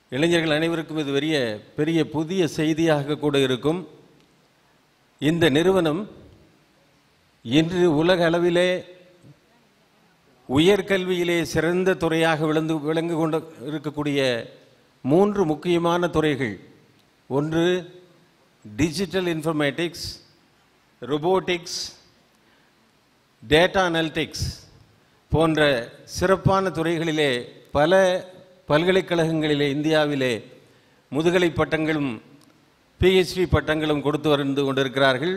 இளைஞர்கள் அனைவருக்கும் இது பெரிய பெரிய புதிய செய்தியாக கூட இருக்கும் இந்த நிறுவனம் இன்று உலக அளவிலே உயர்கல்வியிலே சிறந்த துறையாக விளந்து விளங்கு கொண்டு இருக்கக்கூடிய மூன்று முக்கியமான துறைகள் ஒன்று digital informatics robotics data analytics போன்ற சிறப்பான துறைகளிலே பல பல்கலைக்கழகங்களிலே இந்தியாவிலே முதுகலை பட்டங்களும் பிஹெச்டி பட்டங்களும் கொடுத்து வந்து கொண்டிருக்கிறார்கள்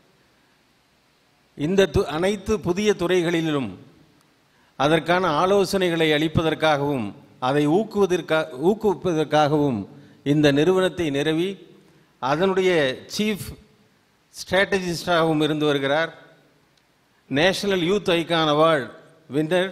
இந்த து அனைத்து புதிய துறைகளிலும் அதற்கான ஆலோசனைகளை அளிப்பதற்காகவும் அதை ஊக்குவதற்கா ஊக்குவிப்பதற்காகவும் இந்த நிறுவனத்தை நிறுவி அதனுடைய சீஃப் ஸ்ட்ராட்டஜிஸ்டாகவும் இருந்து வருகிறார் national youth icon award winner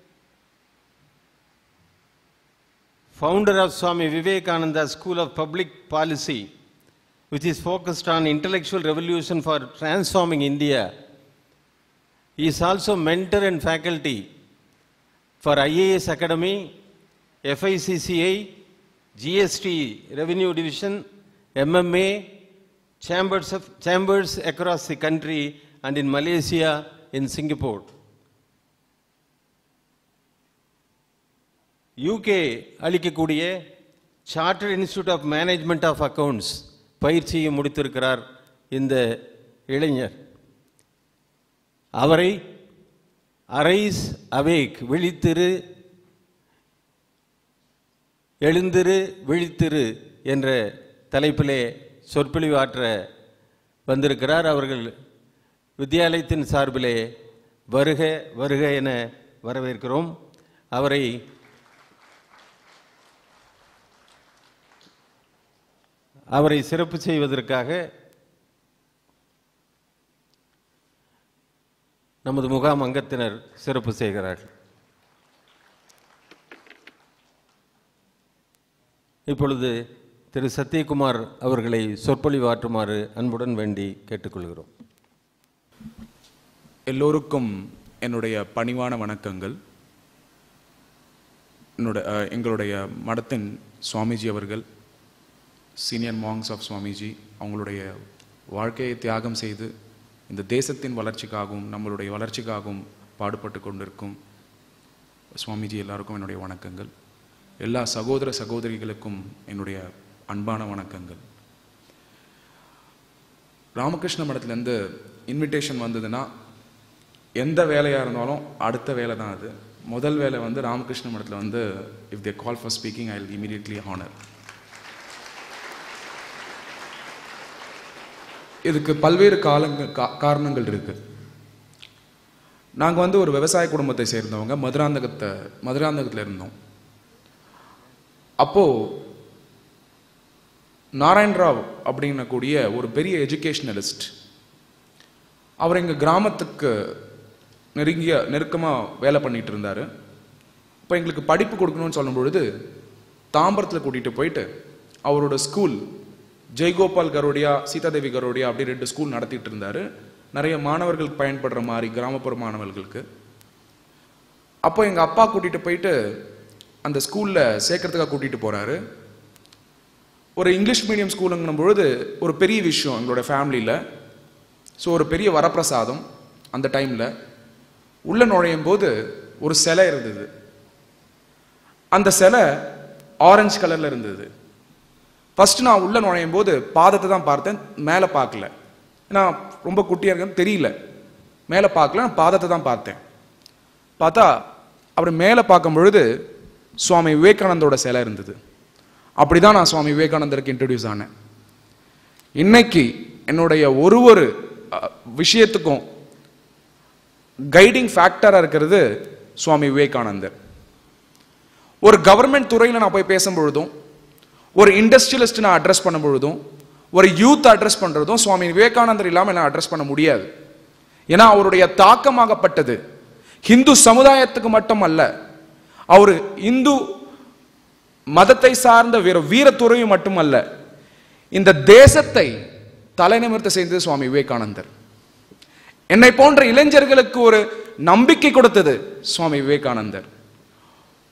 founder of Swami Vivekananda School of Public Policy, which is focused on intellectual revolution for transforming India. He is also mentor and faculty for IAS Academy, FICCI, GST Revenue Division, MMA, chambers, of, chambers across the country and in Malaysia, in Singapore. UK அளிக்கக்கூடிய chartered institute of management of accounts பயிற்சியை முடித்திருக்கிறார் இந்த இளைஞர் அவரை arise awake விழித்திரு எழுந்திரு விழித்திரு என்ற தலைப்பிலே சொற்பொழிவாற்ற வந்திருக்கிறார் அவர்கள் வித்தியாலயத்தின் சார்பிலே வருக வருக என வரவேற்கிறோம் அவரை அவரை சிறப்பு செய்வதற்காக நமது முகாம் அங்கத்தினர் சிறப்பு செய்கிறார்கள் இப்பொழுது திரு சத்யகுமார் அவர்களை சொற்பொழிவாற்றுமாறு அன்புடன் வேண்டி கேட்டுக்கொள்கிறோம் எல்லோருக்கும் என்னுடைய பணிவான வணக்கங்கள் என்னோட அஹ், எங்களுடைய மடத்தின் சுவாமிஜி அவர்கள் சீனியர் மாங்ஸ் ஆஃப் சுவாமிஜி அவங்களுடைய வாழ்க்கையை தியாகம் செய்து இந்த தேசத்தின் வளர்ச்சிக்காகவும் நம்மளுடைய வளர்ச்சிக்காகவும் பாடுபட்டு கொண்டிருக்கும் சுவாமிஜி எல்லாருக்கும் என்னுடைய வணக்கங்கள் எல்லா சகோதர சகோதரிகளுக்கும் என்னுடைய அன்பான வணக்கங்கள் ராமகிருஷ்ண மடத்துலேருந்து இன்விடேஷன் வந்ததுன்னா எந்த வேலையாக இருந்தாலும் அடுத்த வேலை தான் அது முதல் வேலை வந்து ராமகிருஷ்ண மடத்தில் வந்து if they call for speaking I will immediately honour இதுக்கு பல்வேறு காலங்கள் கா- காரணங்கள் இருக்கு நாங்கள் வந்து ஒரு விவசாய குடும்பத்தை சேர்ந்தவங்க மதுராந்தகத்தை மதுராந்தகத்தில் இருந்தோம் அப்போ நாராயண் ராவ் அப்படின்னக்கூடிய ஒரு பெரிய எஜுகேஷனலிஸ்ட் அவர் எங்கள் கிராமத்துக்கு நெருங்கிய நெருக்கமாக வேலை பண்ணிட்டு இருந்தார் இப்போ எங்களுக்கு படிப்பு கொடுக்கணும்னு சொல்லும் பொழுது தாம்பரத்தில் கூட்டிகிட்டு போயிட்டு அவரோட ஸ்கூல் ஜெய்கோபால் கரோடியா சீதாதேவி கரோடியா அப்படி ரெண்டு ஸ்கூல் நடத்திட்டு இருந்தார் நிறைய மாணவர்கள் பயன்படுற மாதிரி கிராமப்புற மாணவர்களுக்கு அப்போ எங்கள் அப்பா கூட்டிகிட்டு போயிட்டு அந்த ஸ்கூலில் சேர்க்கறதுக்காக கூட்டிகிட்டு போகிறாரு ஒரு இங்கிலீஷ் மீடியம் ஸ்கூலுங்கும் பொழுது ஒரு பெரிய விஷயம் எங்களோட ஃபேமிலியில் ஸோ ஒரு பெரிய வரப்பிரசாதம் அந்த டைமில் உள்ளே நுழையும் போது ஒரு சிலை இருந்தது அந்த சிலை ஆரஞ்சு கலரில் இருந்தது ஃபர்ஸ்ட் நான் உள்ளே நுழையும் போது பாதத்தை தான் பார்த்தேன் மேலே பார்க்கல ஏன்னா ரொம்ப குட்டியாக இருக்குன்னு தெரியல மேலே பார்க்கல நான் பாதத்தை தான் பார்த்தேன் பார்த்தா அப்படி மேலே பார்க்கும் பொழுது சுவாமி விவேகானந்தோட சிலை இருந்தது அப்படிதான் நான் சுவாமி விவேகானந்தருக்கு இன்ட்ரடியூஸ் ஆனேன் இன்னைக்கு என்னுடைய ஒரு ஒரு அஹ், விஷயத்துக்கும் கைடிங் ஃபேக்டரா இருக்கிறது சுவாமி விவேகானந்தர் ஒரு கவர்மெண்ட் துறையில் நான் போய் பேசும் பொழுதும் ஒரு இண்டஸ்ட்ரியலிஸ்ட் நான் அட்ரஸ் பண்ணும் பொழுதும் ஒரு யூத் அட்ரஸ் பண்றதும் சுவாமி விவேகானந்தர் இல்லாமல் என்னால் அட்ரஸ் பண்ண முடியாது ஏன்னா அவருடைய தாக்கமாகப்பட்டது ஹிந்து சமுதாயத்துக்கு மட்டும் அல்ல அவர் இந்து மதத்தை சார்ந்த வீர வீரத்துறையும் மட்டுமல்ல இந்த தேசத்தை தலைநிமிர்த்த செய்தது சுவாமி விவேகானந்தர் என்னை போன்ற இளைஞர்களுக்கு ஒரு நம்பிக்கை கொடுத்தது சுவாமி விவேகானந்தர்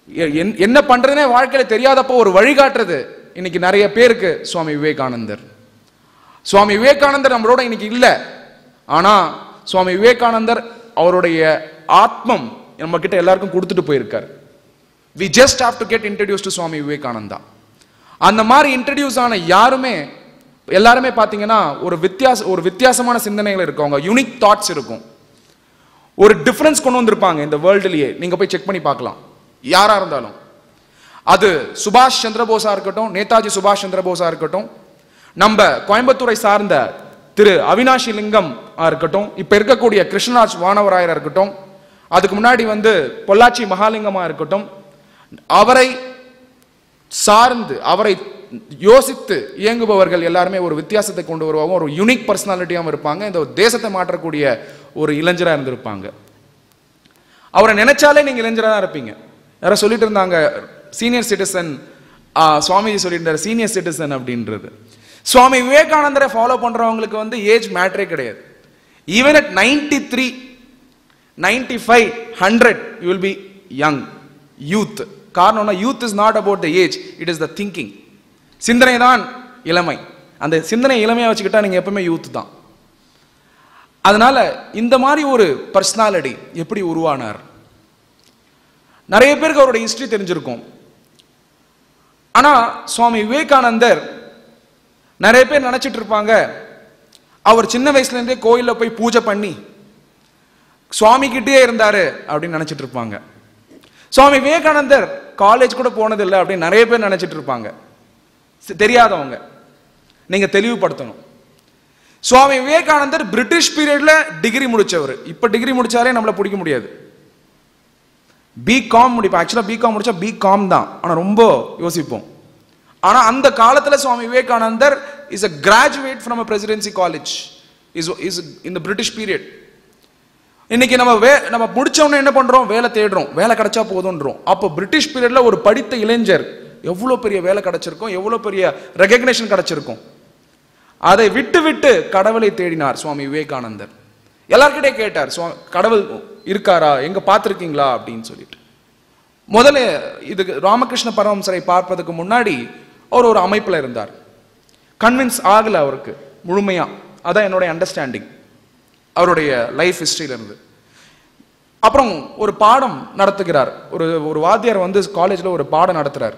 எ- என்- என்ன பண்றதுனே வாழ்க்கையில தெரியாதப்போ ஒரு வழிகாட்டுறது இன்னைக்கு நிறைய பேருக்கு சுவாமி விவேகானந்தர் சுவாமி விவேகானந்தர் நம்மளோட இன்னைக்கு இல்ல ஆனா சுவாமி விவேகானந்தர் அவருடைய ஆத்மம் நம்ம கிட்ட எல்லாருக்கும் கொடுத்துட்டு போயிருக்கார் we just have to get introduce to Swami Vivekananda அந்த மாதிரி இன்ட்ரடியூஸ் ஆன யாருமே எல்லாருமே பாத்தீங்கன்னா ஒரு வித்தியாச ஒரு வித்தியாசமான சிந்தனைகள் இருக்கும் அவங்க யூனிக் தாட்ஸ் இருக்கும் ஒரு டிஃபரன்ஸ் கொண்டு வந்திருப்பாங்க இந்த வேர்ல்டுலயே நீங்க போய் செக் பண்ணி பார்க்கலாம் யாரா இருந்தாலும் அது சுபாஷ் சந்திரபோஸா இருக்கட்டும் நேதாஜி சுபாஷ் சந்திரபோஸா இருக்கட்டும் நம்ம கோயம்புத்தூரை சார்ந்த திரு அவினாஷி லிங்கம் இருக்கட்டும் இப்ப இருக்கக்கூடிய கிருஷ்ணராஜ் வானவராயரா இருக்கட்டும் அதுக்கு முன்னாடி வந்து பொள்ளாச்சி மகாலிங்கமா இருக்கட்டும் அவரை சார்ந்து அவரை யோசித்து இயங்குபவர்கள் எல்லாருமே ஒரு வித்தியாசத்தை கொண்டு வருவாங்க ஒரு யூனிக் பர்சனாலிட்டியாகவும் இருப்பாங்க இந்த தேசத்தை மாற்றக்கூடிய ஒரு இளைஞரா இருந்திருப்பாங்க அவரை நினைச்சாலே நீங்க இளைஞரா தான் இருப்பீங்க யாரோ சொல்லிட்டு இருந்தாங்க சீனியர் சிட்டிசன் சுவாமிஜி சொல்லிட்டு சீனியர் சிட்டிசன் அப்படின்றது சுவாமி விவேகானந்தரை ஃபாலோ பண்றவங்களுக்கு வந்து ஏஜ் மேட்டரே கிடையாது even at ninety three ninety five hundred you will be young youth காரணம்னா youth is not about the age it is the thinking சிந்தனை தான் இளமை அந்த சிந்தனை இளமையா வச்சுக்கிட்டா நீங்க எப்பவுமே யூத் தான் அதனால இந்த மாதிரி ஒரு பர்சனாலிட்டி எப்படி உருவானார் நிறைய பேருக்கு அவரோட ஹிஸ்டரி தெரிஞ்சிருக்கும் ஆனா சுவாமி விவேகானந்தர் நிறைய பேர் நினைச்சிட்டு இருப்பாங்க அவர் சின்ன வயசுல இருந்தே கோயில்ல போய் பூஜை பண்ணி சுவாமி கிட்டே இருந்தாரு அப்படின்னு நினைச்சிட்டு இருப்பாங்க சுவாமி விவேகானந்தர் காலேஜ் கூட போனதில்லை அப்படின்னு நிறைய பேர் நினைச்சிட்டு இருப்பாங்க சி- தெரியாதவங்க நீங்க தெளிவுபடுத்தணும் சுவாமி விவேகானந்தர் பிரிட்டிஷ் பீரியட்ல டிகிரி முடிச்சவர் இப்ப டிகிரி முடிச்சாலே நம்மள பிடிக்க முடியாது பிகாம் முடிப்போம் ஆக்சுவலா பிகாம் முடிச்சா பிகாம் தான் ஆனா ரொம்ப யோசிப்போம் ஆனா அந்த காலத்துல Swami Vivekanandar is a graduate from a presidency college is is in the British period இன்னைக்கு நம்ம வே நம்ம முடிச்ச உடனே என்ன பண்றோம் வேலை தேடுறோம் வேலை கிடைச்சா போதும்ன்றோம் அப்போ பிரிட்டிஷ் பீரியட்ல ஒரு படித்த இளைஞர் எவ்வளவு பெரிய வேலை கிடைச்சிருக்கும் எவ்வளவு பெரிய ரெகக்னேஷன் கிடைச்சிருக்கும் அதை விட்டு விட்டு கடவுளை தேடினார் சுவாமி விவேகானந்தர் எல்லார்கிட்டயும் கேட்டார் சுவா- கடவுள் இருக்காரா எங்க பார்த்திருக்கீங்களா அப்படின்னு சொல்லிட்டு முதல்ல இதுக்கு ராமகிருஷ்ண பரமஹம்சரை பார்ப்பதற்கு முன்னாடி அவர் ஒரு அமைப்புல இருந்தார் கன்வின்ஸ் ஆகல அவருக்கு முழுமையா அதான் என்னுடைய அண்டர்ஸ்டாண்டிங் அவருடைய லைஃப் ஹிஸ்டரியில இருந்து அப்புறம் ஒரு பாடம் நடத்துகிறார் ஒரு ஒரு வாத்தியார் வந்து காலேஜ்ல ஒரு பாடம் நடத்துறார்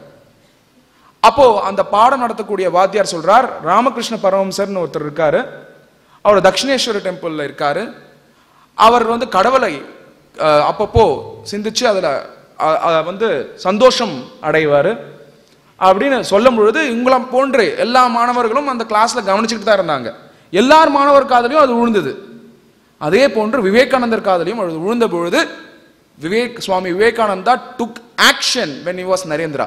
அப்போ அந்த பாடம் நடத்தக்கூடிய வாத்தியார் சொல்றார் ராமகிருஷ்ண பரமஹம்சர்னு ஒருத்தர் இருக்காரு அவர் தக்ஷிணேஸ்வர டெம்பிள்ல இருக்காரு அவர் வந்து கடவுளை அஹ், அப்பப்போ சிந்திச்சு அதுல அ- அ- வந்து சந்தோஷம் அடைவாரு அப்படின்னு சொல்லும் பொழுது இவங்கள போன்று எல்லா மாணவர்களும் அந்த கிளாஸ்ல கவனிச்சுக்கிட்டு தான் இருந்தாங்க எல்லார் மாணவர் காதலையும் அது விழுந்தது அதே போன்று விவேகானந்தர் காதலையும் அது விழுந்த பொழுது Vivek Swami Vivekananda took action when he was Narendra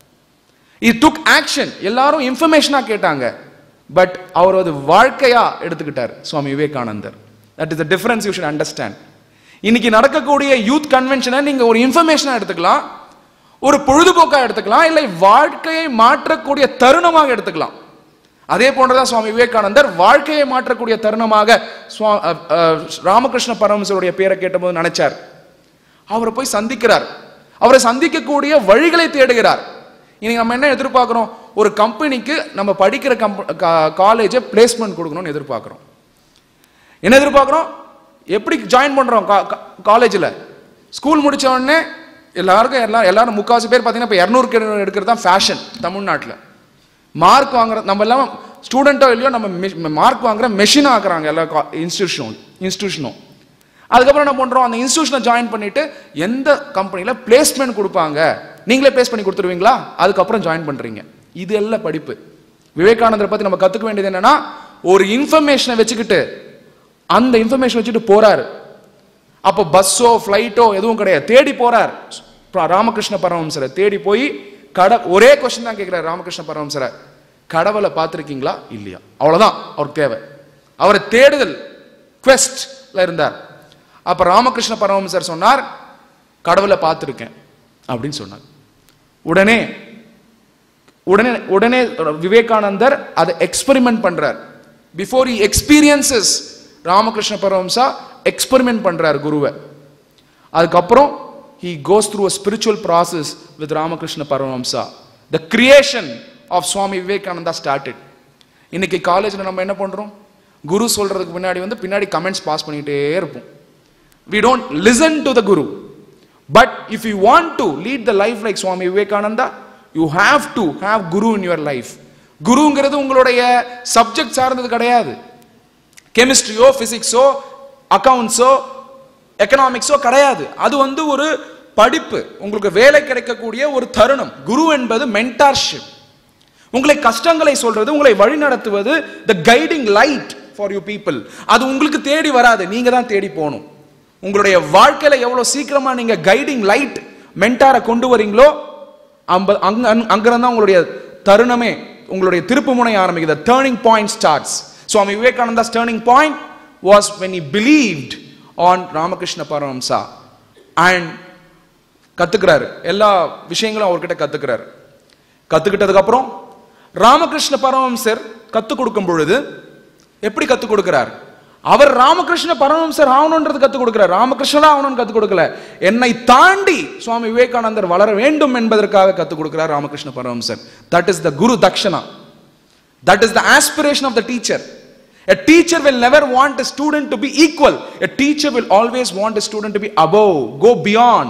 he took action எல்லாரும் இன்ஃபர்மேஷனா கேட்டாங்க பட் அவர் அது வாழ்க்கையா எடுத்துக்கிட்டார் Swami Vivekanandar that is the difference you should understand இன்னைக்கு நடக்கக்கூடிய யூத் கன்வென்ஷனை நீங்க ஒரு இன்ஃபர்மேஷனா எடுத்துக்கலாம் ஒரு பொழுதுபோக்கா எடுத்துக்கலாம் இல்லை வாழ்க்கையை மாற்றக்கூடிய தருணமாக எடுத்துக்கலாம் அதே போன்றதான் சுவாமி விவேகானந்தர் வாழ்க்கையை மாற்றக்கூடிய தருணமாக சுவா- அஹ், அஹ், ராமகிருஷ்ண பரமஹம்சருடைய பேரை கேட்டபோது நினைச்சார் அவரை போய் சந்திக்கிறார் அவரை சந்திக்கக்கூடிய வழிகளை தேடுகிறார் இன்னைக்கு நம்ம என்ன எதிர்பார்க்கிறோம் ஒரு கம்பெனிக்கு நம்ம படிக்கிற கம்ப காலேஜை பிளேஸ்மெண்ட் கொடுக்கணும்னு எதிர்பார்க்கிறோம் என்ன எதிர்பார்க்கிறோம் எப்படி ஜாயின் பண்றோம் காலேஜில் ஸ்கூல் முடிச்ச உடனே எல்லாருக்கும் எல்லாம் எல்லாரும் முக்காவாசி பேர் பார்த்தீங்கன்னா இப்போ இரநூறுக்கு எடுக்கிறது தான் ஃபேஷன் தமிழ்நாட்டில் மார்க் வாங்குற நம்ம எல்லாம் ஸ்டூடெண்ட்டோ இல்லையோ நம்ம மார்க் வாங்குற மெஷின் ஆக்குறாங்க எல்லா இன்ஸ்டியூஷனும் இன்ஸ்டியூஷனும் அதுக்கப்புறம் என்ன பண்றோம் அந்த இன்ஸ்டியூஷனை ஜாயின் பண்ணிட்டு எந்த கம்பெனில பிளேஸ்மெண்ட் கொடுப்பாங்க நீங்களே பிளேஸ் பண்ணி கொடுத்துருவீங்களா அதுக்கப்புறம் ஜாயின் பண்றீங்க இது எல்லாம் படிப்பு விவேகானந்தரை பத்தி நம்ம கத்துக்க வேண்டியது என்னன்னா ஒரு இன்ஃபர்மேஷனை வச்சுக்கிட்டு அந்த இன்ஃபர்மேஷன் வச்சுட்டு போறாரு அப்போ பஸ்ஸோ ஃப்ளைட்டோ எதுவும் கிடையாது தேடி போறார் ப- ராமகிருஷ்ண பரமஹம்சரை தேடி போய் கட ஒரே கொஸ்டின் தான் கேட்கிறார் ராமகிருஷ்ண பரமஹம்சரை கடவுளை பார்த்துருக்கீங்களா இல்லையா அவ்வளவுதான் அவருக்கு தேவை அவரை தேடுதல் questல இருந்தார் அப்ப ராமகிருஷ்ண பரமஹம்சர் சொன்னார் கடவுளை பார்த்துருக்கேன் அப்படின்னு சொன்னார் உடனே உடனே உடனே விவேகானந்தர் அதை எக்ஸ்பெரிமெண்ட் பண்றார் before he experiences Ramakrishna Paramahamsa experiment பண்றார் குருவை அதுக்கப்புறம் he goes through a spiritual process with Ramakrishna Paramahamsa. The creation of Swami Vivekananda started. இன்னைக்கு காலேஜில் நம்ம என்ன பண்றோம் குரு சொல்றதுக்கு முன்னாடி வந்து பின்னாடி கமெண்ட்ஸ் பாஸ் பண்ணிட்டே இருப்போம் we don't listen to the guru but if you want to lead the life like swami vivekananda you have to have guru in your life குருங்கிறது உங்களுடைய சப்ஜெக்ட் சார்ந்தது கிடையாது கெமிஸ்ட்ரியோ பிசிக்ஸோ அக்கவுண்ட்ஸோ எக்கனாமிக்ஸோ கிடையாது அது வந்து ஒரு படிப்பு உங்களுக்கு வேலை கிடைக்கக்கூடிய ஒரு தருணம் குரு என்பது மென்டார்ஷிப் உங்களை கஷ்டங்களை சொல்றது உங்களை வழிநடத்துவது the guiding light for you people அது உங்களுக்கு தேடி வராது நீங்க தான் தேடி போகணும் உங்களுடைய வாழ்க்கையில எவ்வளவு சீக்கிரமா நீங்க கைடிங் லைட் மென்டாரை கொண்டு வரீங்களோ அம்ப அங்க அங்கிருந்தா உங்களுடைய தருணமே உங்களுடைய திருப்பு முனை ஆரம்பிக்குது turning point starts Swami Vivekananda's turning point was when he believed on Ramakrishna Paramahamsa and கத்துக்கிறாரு எல்லா விஷயங்களும் அவர்கிட்ட கத்துக்கிறாரு கத்துக்கிட்டதுக்கு அப்புறம் ராமகிருஷ்ண பரமஹம்சர் கத்துக் கொடுக்கும் பொழுது எப்படி கத்துக் கொடுக்கிறார் அவர் ராமகிருஷ்ண பரமஹம்சர் ஆகணும்ன்றது கத்துக் கொடுக்கிறார் ராமகிருஷ்ணனா ஆகணும்னு கத்துக் கொடுக்கல என்னை தாண்டி சுவாமி விவேகானந்தர் வளர வேண்டும் என்பதற்காக கத்துக் கொடுக்கிறார் Ramakrishna Paramahamsar that is the guru dakshina That is the aspiration of the teacher. A teacher will never want a student to be equal. A teacher will always want a student to be above, go beyond.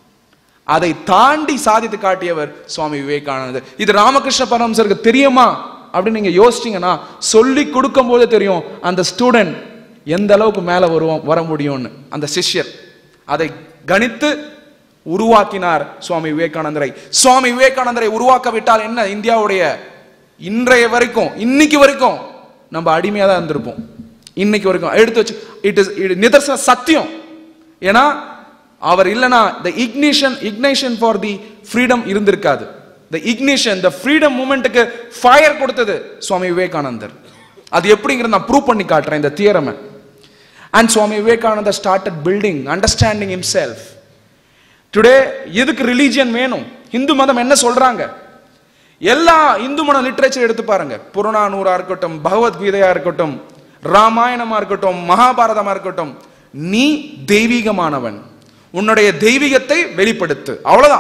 அதை தாண்டி சாதித்து காட்டியவர் சுவாமி விவேகானந்தர் இது ராமகிருஷ்ண பரமசருக்கு தெரியுமா அப்படின்னு நீங்க யோசிச்சீங்கன்னா சொல்லி கொடுக்கும் போது தெரியும் அந்த ஸ்டூடெண்ட் எந்த அளவுக்கு மேல வருவோம் வர முடியும்னு அந்த சிஷ்யர் அதை கணித்து உருவாக்கினார் சுவாமி விவேகானந்தரை சுவாமி விவேகானந்தரை உருவாக்க விட்டால் என்ன இந்தியாவுடைய இன்றைய வரைக்கும் இன்னைக்கு வரைக்கும் நம்ம அடிமையா தான் இருந்திருப்போம் இன்னைக்கு வரைக்கும் எடுத்து வச்சு இட் இஸ் நிதர்சன சத்தியம் ஏன்னா அவர் இல்லைனா the ignition ignition for the freedom இருந்திருக்காது த இக்னிஷன் த ஃப்ரீடம் மூமெண்ட்டுக்கு ஃபயர் கொடுத்தது சுவாமி விவேகானந்தர் அது எப்படிங்கிறது நான் ப்ரூவ் பண்ணி காட்டுறேன் இந்த தியரமை and Swami Vivekanandar started building understanding himself today எதுக்கு ரிலீஜியன் வேணும் இந்து மதம் என்ன சொல்றாங்க எல்லா இந்து மத லிட்ரேச்சர் எடுத்து பாருங்க புறநானூறா இருக்கட்டும் பகவத்கீதையா இருக்கட்டும் ராமாயணமா இருக்கட்டும் மகாபாரதமா இருக்கட்டும் நீ தெய்வீகமானவன் உன்னுடைய தெய்வீகத்தை வெளிப்படுத்து அவ்வளவுதான்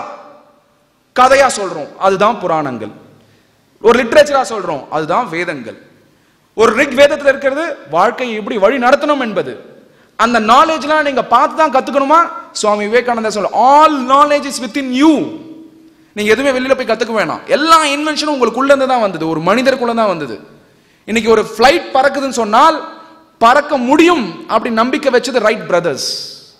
கதையா சொல்றோம் அதுதான் புராணங்கள் ஒரு லிட்ரேச்சரா சொல்றோம் அதுதான் வேதங்கள் ஒரு ரிக் வேதத்துல இருக்கிறது வாழ்க்கையை எப்படி வழி நடத்தணும் என்பது அந்த நாலேஜ்லாம் நீங்க பார்த்து தான் கத்துக்கணுமா சுவாமி விவேகானந்தர் சொல்ல all knowledge is within you நீங்க எதுவுமே வெளியில போய் கத்துக்க வேணாம் எல்லா இன்வென்ஷனும் உங்களுக்குள்ள இருந்து தான் வந்தது ஒரு மனிதருக்குள்ள தான் வந்தது இன்னைக்கு ஒரு ஃபிளைட் பறக்குதுன்னு சொன்னால் பறக்க முடியும் அப்படி நம்பிக்கை வச்சது ரைட் பிரதர்ஸ்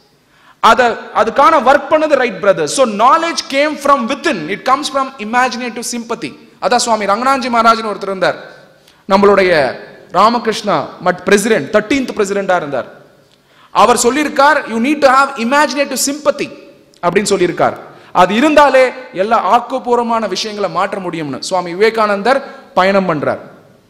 அத அதுக்கான ஒர்க் பண்ணது Wright brothers so knowledge came from within it comes from imaginative sympathy அதான் சுவாமி ரங்கநாஞ்சி மகாராஜன் ஒருத்தர் இருந்தார் நம்மளுடைய ராமகிருஷ்ணா மட் பிரசிடென்ட் தேர்டீன்த் பிரசிடென்டா இருந்தார் அவர் சொல்லியிருக்கார் you need to have imaginative sympathy அப்படின்னு சொல்லியிருக்கார் அது இருந்தாலே எல்லா ஆக்கப்பூர்வமான விஷயங்களை மாற்ற முடியும்னு சுவாமி விவேகானந்தர் பயணம் பண்றார்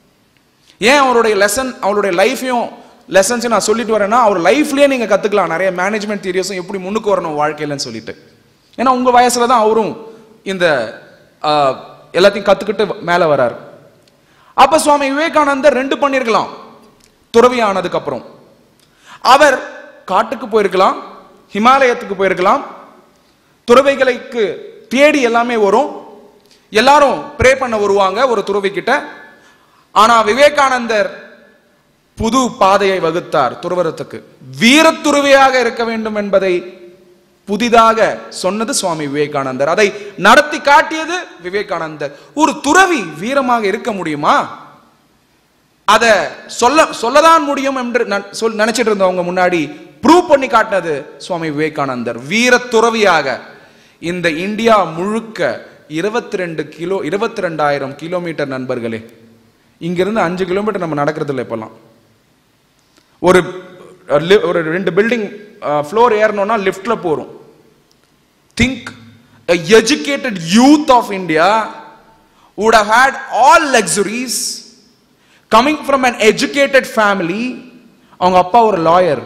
ஏன் அவருடைய லெசன் அவருடைய லைஃபையும் லெசன்ஸையும் நான் சொல்லிட்டு வரேன்னா அவர் லைஃப்லயே நீங்க கத்துக்கலாம் நிறைய மேனேஜ்மெண்ட் தியரிஸும் எப்படி முன்னுக்கு வரணும் வாழ்க்கையிலன்னு சொல்லிட்டு ஏன்னா உங்க வயசுல தான் அவரும் இந்த ஆஹ், எல்லாத்தையும் கத்துக்கிட்டு மேல வரார் அப்ப சுவாமி விவேகானந்தர் ரெண்டு பண்ணிருக்கலாம் துறவி ஆனதுக்கு அப்புறம் அவர் காட்டுக்கு போயிருக்கலாம் ஹிமாலயத்துக்கு போயிருக்கலாம் துறவைகளுக்கு தேடி எல்லாமே வரும் எல்லாரும் ப்ரே பண்ண வருவாங்க ஒரு துறவி கிட்ட ஆனா விவேகானந்தர் புது பாதையை வகுத்தார் துறவரத்துக்கு வீரத்துறவியாக இருக்க வேண்டும் என்பதை புதிதாக சொன்னது சுவாமி விவேகானந்தர் அதை நடத்தி காட்டியது விவேகானந்தர் ஒரு துறவி வீரமாக இருக்க முடியுமா அத சொல்ல சொல்லதான் முடியும் என்று நான் சொல் நினைச்சிட்டு இருந்தவங்க முன்னாடி ப்ரூவ் பண்ணி காட்டினது சுவாமி விவேகானந்தர் வீர துறவியாக இந்த இந்தியா முழுக்க இருபத்தி ரெண்டு கிலோ இருபத்தி ரெண்டாயிரம் கிலோமீட்டர் நண்பர்களே இங்கிருந்து அஞ்சு கிலோமீட்டர் நம்ம நடக்கிறது இல்லை இப்பெல்லாம் ஒரு அஹ், li- ஒரு ரெண்டு பில்டிங் ஃப்ளோர் ஏறணும்னா லிஃப்ட்ல போறோம் think educated youth of India would have had all luxuries coming from an educated family அவங்க அப்பா ஒரு லாயர்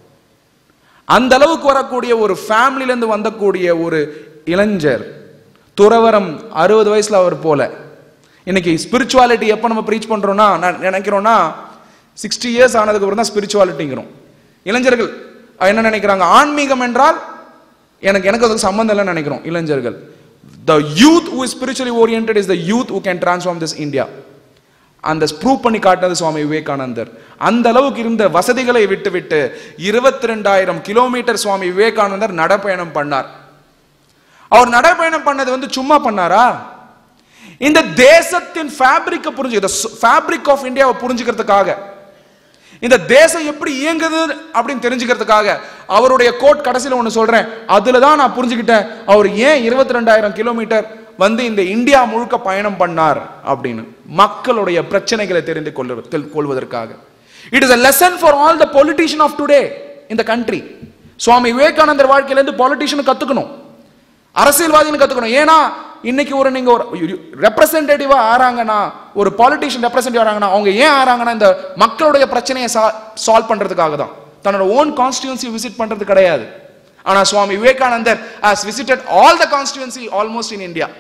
அந்த அளவுக்கு வரக்கூடிய ஒரு ஃபேமிலில இருந்து வந்தக்கூடிய ஒரு இளைஞர் துறவரம் அறுபது வயசுல அவர் போல இன்னைக்கு ஸ்பிரிச்சுவாலிட்டி எப்போ நம்ம ப்ரீச் பண்றோம்னா நான் நினைக்கிறோம்னா சிக்ஸ்டி இயர்ஸ் ஆனதுக்கு அப்புறம் தான் ஸ்பிரிச்சுவாலிட்டிங்கிறோம் இளைஞர்கள் என்ன நினைக்கிறாங்க ஆன்மீகம் என்றால் எனக்கு எனக்கு அதுக்கு சம்மந்தம் இல்லைன்னு நினைக்கிறோம் இளைஞர்கள் the youth who is spiritually oriented is the youth who can transform this India அந்த ப்ரூவ் பண்ணி காட்டினது சுவாமி விவேகானந்தர் அந்த அளவுக்கு இருந்த வசதிகளை விட்டு விட்டு இருபத்தி ரெண்டாயிரம் கிலோமீட்டர் சுவாமி விவேகானந்தர் நடைப்பயணம் பண்ணார் அவர் நடைப்பயணம் பண்ணது வந்து சும்மா பண்ணாரா இந்த தேசத்தின் ஃபேப்ரிக்கை புரிஞ்சு ஃபேப்ரிக் ஆஃப் இந்தியாவை புரிஞ்சுக்கிறதுக்காக இந்த தேசம் எப்படி இயங்குது அப்படின்னு தெரிஞ்சுக்கிறதுக்காக அவருடைய கோட் கடைசியில் ஒன்று சொல்றேன் அதுல தான் நான் புரிஞ்சுக்கிட்டேன் அவர் ஏன் இருபத்தி ரெண்டாயிரம் கிலோமீட்டர் வந்து இந்த இந்தியா முழுக்க பயணம் பண்ணார் அப்படின்னு மக்களுடைய பிரச்சனைகளை தெரிந்து கொள்ள தெல்- கொள்வதற்காக it is a lesson for all the politician of today இந்த கண்ட்ரி சுவாமி விவேகானந்தர் வாழ்க்கையிலேருந்து பொலிட்டிஷியன் கத்துக்கணும் அரசியல்வாதின்னு கத்துக்கணும் ஏன்னா இன்னைக்கு ஒரு நீங்க ஒரு ரெப்ரசன்டேட்டிவா ஆறாங்கன்னா ஒரு பாலிட்டிஷியன் ரெப்ரசன்டேட்டிவ் ஆறாங்கன்னா அவங்க ஏன் ஆறாங்கன்னா இந்த மக்களுடைய பிரச்சனையை சால்வ் பண்றதுக்காக தான் தன்னோட ஓன் கான்ஸ்டியூன்சி விசிட் பண்றது கிடையாது ஆனா Swami Vivekanandar has visited all the constituency almost in India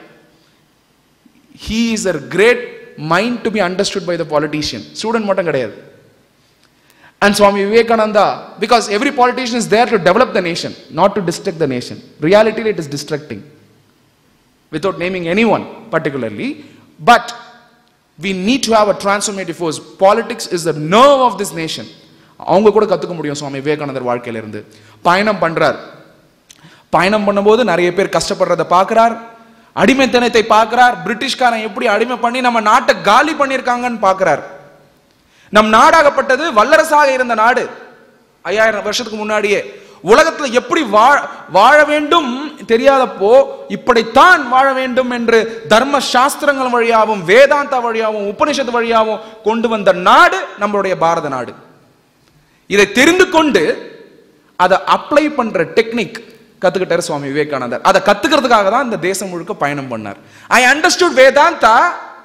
he is a great mind to be understood by the politician student மட்டும் கிடையாது And Swami Vivekananda, because every politician is there to develop the nation, not to destruct the nation. Reality, it is destructing. Without naming anyone particularly. But we need to have a transformative force. Politics is the nerve of this nation. அவங்க கூட கத்துக்க முடியும் சுவாமி விவேகானந்தர் வாழ்க்கையில இருந்து பயணம் பண்றார் பயணம் பண்ணும்போது நிறைய பேர் கஷ்டப்படுறத பார்க்கிறார் அடிமைத்தனத்தை பார்க்கிறார் பிரிட்டிஷ்காரன் எப்படி அடிமை பண்ணி நம்ம நாட்டை காலி பண்ணியிருக்காங்கன்னு பார்க்கிறார் நம் நாடாகப்பட்டது வல்லரசாக இருந்த நாடு ஐயாயிரம் வருஷத்துக்கு முன்னாடியே உலகத்துல எப்படி வாழ வாழ வேண்டும் தெரியாதப்போ இப்படித்தான் வாழ வேண்டும் என்று தர்ம சாஸ்திரங்கள் வழியாகவும் வேதாந்தா வழியாகவும் உபனிஷத்து வழியாகவும் கொண்டு வந்த நாடு நம்மளுடைய பாரத நாடு இதை தெரிந்து கொண்டு அதை அப்ளை பண்ற டெக்னிக் கத்துக்கிட்டாரு சுவாமி விவேகானந்தர் அதை கத்துக்கிறதுக்காக தான் இந்த தேசம் முழுக்க பயணம் பண்ணார் I understood Vedanta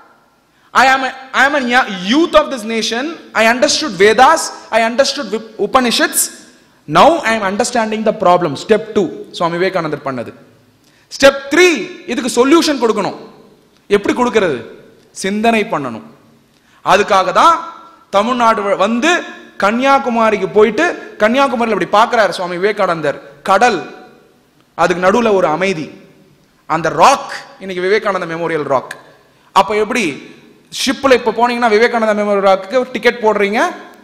I am a, I am a ya- youth of this nation. I understood Vedas. I understood Vip- Upanishads. Now I am understanding the problem. Step 2. Swami Vivekanandar பண்ணது ஸ்டெப் த்ரீ இதுக்கு சொல்யூஷன் கொடுக்கணும் எப்படி கொடுக்கிறது சிந்தனை பண்ணணும் அதுக்காக தான் தமிழ்நாடு வ- வந்து கன்னியாகுமரிக்கு போயிட்டு கன்னியாகுமரியில் இப்படி பார்க்கிறார் சுவாமி விவேகானந்தர் கடல் அதுக்கு நடுவுல ஒரு அமைதி அந்த ராக் இன்னைக்கு விவேகானந்த மெமோரியல் ராக் அப்ப எப்படி ஷிப்ல இப்ப போனீங்கன்னா விவேகானந்த மெமோரியல் ராக்கு டிக்கெட் போடுறீங்க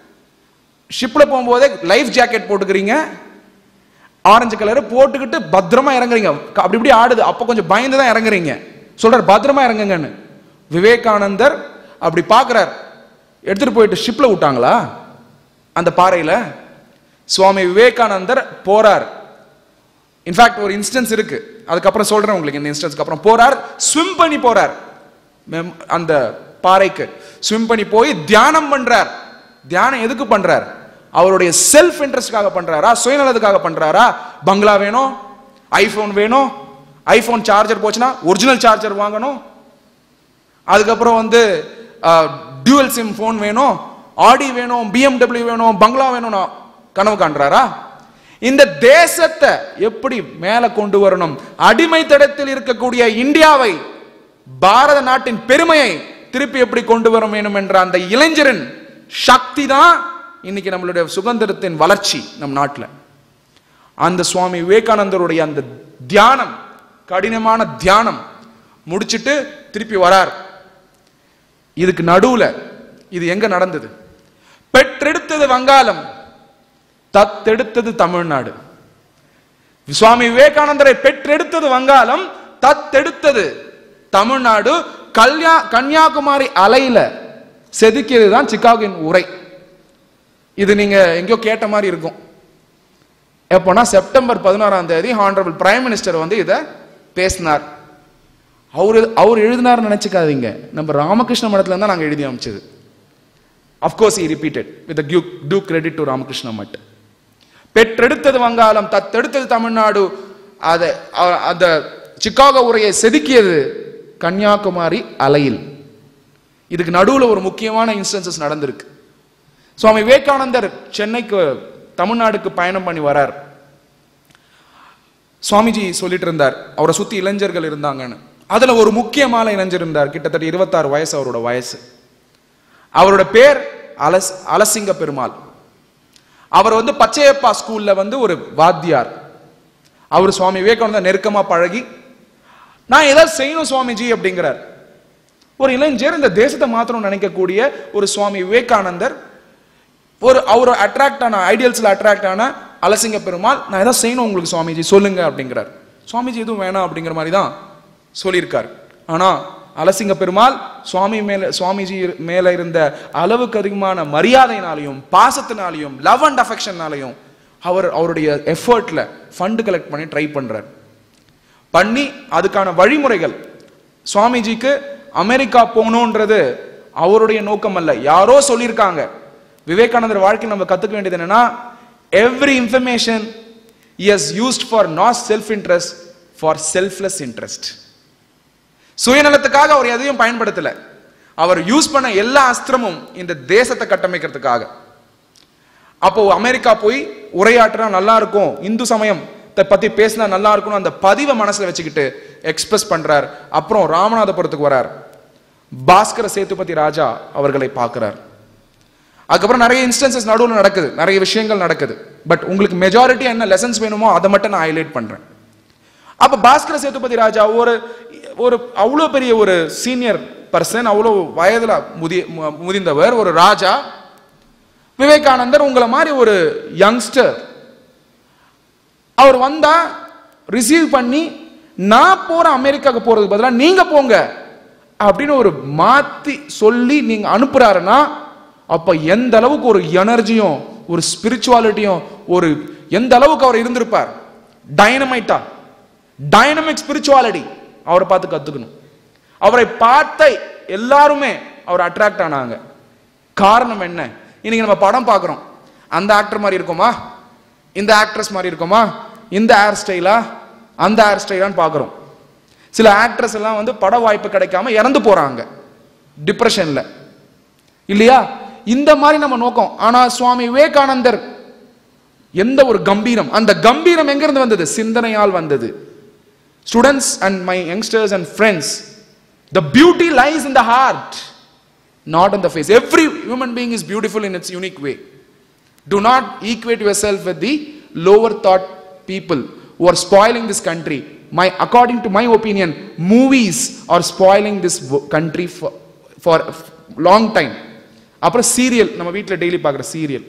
ஷிப்ல போகும்போதே லைஃப் ஜாக்கெட் போட்டுக்கிறீங்க ஆரஞ்சு கலர் போட்டுக்கிட்டு பத்திரமா இறங்குறீங்க க- அப்படி இப்படி ஆடுது அப்ப கொஞ்சம் பயந்து தான் இறங்குறீங்க சொல்றாரு பத்திரமா இறங்குங்கன்னு விவேகானந்தர் அப்படி பார்க்கறார் எடுத்துட்டு போயிட்டு ஷிப்ல விட்டாங்களா அந்த பாறையில சுவாமி விவேகானந்தர் போறார் இன்ஃபேக்ட் ஒரு இன்ஸ்டன்ஸ் இருக்கு அதுக்கப்புறம் சொல்றேன் உங்களுக்கு இந்த இன்ஸ்டன்ஸ்க்கு அப்புறம் போறார் ஸ்விம் பண்ணி போறார் மெம்- அந்த பாறைக்கு ஸ்விம் பண்ணி போய் தியானம் பண்றார் தியானம் எதுக்கு பண்றார் அவருடைய செல்ஃப் இன்ட்ரெஸ்ட்காக பண்றாரா சுயநலத்துக்காக பண்றாரா பங்களா வேணும் ஐபோன் வேணும் ஐபோன் சார்ஜர் போச்சுன்னா ஒரிஜினல் சார்ஜர் வாங்கணும் அதுக்கப்புறம் வந்து டியூவல் சிம் ஃபோன் வேணும் ஆடி வேணும் பிஎம்டபிள்யூ வேணும் பங்களா வேணும் கனவு காண்றாரா இந்த தேசத்தை எப்படி மேல கொண்டு வரணும் அடிமைத்தடத்தில் இருக்கக்கூடிய இந்தியாவை பாரத நாட்டின் பெருமையை திருப்பி எப்படி கொண்டு வர வேண்டும் என்ற அந்த இளைஞரின் சக்தி தான் இன்னைக்கு நம்மளுடைய சுதந்திரத்தின் வளர்ச்சி நம் நாட்டில் அந்த சுவாமி விவேகானந்தருடைய அந்த தியானம் கடினமான தியானம் முடிச்சிட்டு திருப்பி வரார் இதுக்கு நடுவுல இது எங்க நடந்தது பெற்றெடுத்தது வங்காளம் தத்தெடுத்தது தமிழ்நாடு சுவாமி விவேகானந்தரை பெற்றெடுத்தது வங்காளம் தத்தெடுத்தது தமிழ்நாடு கல்யா கன்னியாகுமரி அலையில செதுக்கியது தான் சிக்காகோவின் உரை இது நீங்க எங்கேயோ கேட்ட மாதிரி இருக்கும் எப்போனா செப்டம்பர் பதினோராம் தேதி ஹானரபிள் பிரைம் மினிஸ்டர் வந்து இதை பேசினார் அவர் அவர் எழுதினார்னு நினைச்சுக்காதீங்க நம்ம ராமகிருஷ்ண மடத்துல தான் நாங்கள் எழுதி அமைச்சது of course he repeated with a due due credit to Ramakrishna Math பெற்றெடுத்தது வங்காளம் தத்தெடுத்தது தமிழ்நாடு அதை அ- அந்த சிக்காகோ உரையை செதுக்கியது கன்னியாகுமரி அலையில் இதுக்கு நடுவுல ஒரு முக்கியமான இன்ஸ்டன்சஸ் நடந்திருக்கு சுவாமி விவேகானந்தர் சென்னைக்கு தமிழ்நாடுக்கு பயணம் பண்ணி வரார் சுவாமிஜி சொல்லிட்டு இருந்தார் அவரை சுத்தி இளைஞர்கள் இருந்தாங்கன்னு அதுல ஒரு முக்கியமான இளைஞர் இருந்தார் கிட்டத்தட்ட இருபத்தாறு வயசு அவரோட வயசு அவரோட பேர் அலஸ் அலசிங்க பெருமாள் அவர் வந்து பச்சையப்பா ஸ்கூல்ல வந்து ஒரு வாத்தியார் அவர் சுவாமி விவேகானந்தர் நெருக்கமா பழகி நான் ஏதாவது செய்யணும் சுவாமிஜி அப்படிங்கிறார் ஒரு இளைஞர் இந்த தேசத்தை மாத்திரம் நினைக்கக்கூடிய ஒரு சுவாமி விவேகானந்தர் ஒரு அவர் அட்ராக்ட் ஆன ஐடியல்ஸ்ல அட்ராக்ட் ஆன அலசிங்க பெருமாள் நான் ஏதாவது செய்யணும் உங்களுக்கு சுவாமிஜி சொல்லுங்க அப்படிங்கிறார் சுவாமிஜி எதுவும் வேணாம் அப்படிங்கிற மாதிரி தான் சொல்லியிருக்கார் ஆனா அலசிங்க பெருமாள் சுவாமி மேல சுவாமிஜி இரு- மேல இருந்த அளவுக்கு அதிகமான மரியாதையினாலையும் பாசத்தினாலையும் லவ் அண்ட் அஃபெக்ஷன்னாலையும் அவர் அவருடைய எஃபர்ட்ல ஃபண்ட் கலெக்ட் பண்ணி ட்ரை பண்றார் பண்ணி அதுக்கான வழிமுறைகள் சுவாமிஜிக்கு அமெரிக்கா போகணுன்றது அவருடைய நோக்கம் அல்ல யாரோ சொல்லியிருக்காங்க விவேகானந்தர் வாழ்க்கையில் நம்ம கத்துக்க வேண்டியது என்னன்னா every information is used for not self interest for selfless interest சுயநலத்துக்காக அவர் எதையும் பயன்படுத்தல அவர் யூஸ் பண்ண எல்லா அஸ்திரமும் இந்த தேசத்தை கட்டமைக்கிறதுக்காக அப்போ அமெரிக்கா போய் உரையாற்றினா நல்லா இருக்கும் இந்து சமயம் பத்தி பேசினா நல்லா இருக்கும் அந்த பதிவை மனசுல வச்சுக்கிட்டு எக்ஸ்பிரஸ் பண்றார் அப்புறம் ராமநாதபுரத்துக்கு வரார் பாஸ்கர சேதுபதி ராஜா அவர்களை பார்க்கிறார் அதுக்கப்புறம் நிறைய இன்ஸ்டன்சஸ் நடுவில் நடக்குது நிறைய விஷயங்கள் நடக்குது பட் உங்களுக்கு மெஜாரிட்டி என்ன லெசன்ஸ் வேணுமோ அதை மட்டும் நான் ஹைலைட் பண்றேன் அப்ப பாஸ்கர சேதுபதி ராஜா ஒரு ஒரு அவ்வளோ பெரிய ஒரு சீனியர் பர்சன் அவ்வளோ வயதுல முதி மு- முதிர்ந்தவர் ஒரு ராஜா விவேகானந்தர் உங்களை மாதிரி ஒரு யங்ஸ்டர் அவர் வந்தா ரிசீவ் பண்ணி நான் போற அமெரிக்காவுக்கு போறதுக்கு பதிலா நீங்க போங்க அப்படின்னு ஒரு மாத்தி சொல்லி நீங்க அனுப்புறாருன்னா அப்ப எந்த அளவுக்கு ஒரு எனர்ஜியும் ஒரு ஸ்பிரிச்சுவாலிட்டியும் ஒரு எந்த அளவுக்கு அவர் இருந்திருப்பார் டைனமைட்டா டைனமிக் ஸ்பிரிச்சுவாலிட்டி அவரை பார்த்து கத்துக்கணும் அவரை பார்த்த எல்லாருமே அவர் அட்ராக்ட் ஆனாங்க காரணம் என்ன இன்னைக்கு நம்ம படம் பார்க்குறோம் அந்த ஆக்டர் மாதிரி இருக்குமா இந்த ஆக்ட்ரஸ் மாதிரி இருக்குமா இந்த ஹேர் ஸ்டைலா அந்த ஹேர் ஸ்டைலான்னு பார்க்குறோம் சில ஆக்ட்ரஸ் எல்லாம் வந்து பட வாய்ப்பு கிடைக்காம இறந்து போறாங்க டிப்ரெஷன்ல இல்லையா இந்த மாதிரி நம்ம நோக்கம் ஆனா சுவாமி விவேகானந்தர் எந்த ஒரு கம்பீரம் அந்த கம்பீரம் எங்கிருந்து வந்தது சிந்தனையால் வந்தது students and my youngsters and friends the beauty lies in the heart not on the face. Every human being is beautiful in its unique way. Do not equate yourself with the lower thought people who are spoiling this country. My, according to my opinion, movies are spoiling this wo- country for, for long time. அப்புறம் serial நம்ம வீட்டில் daily பார்க்குற serial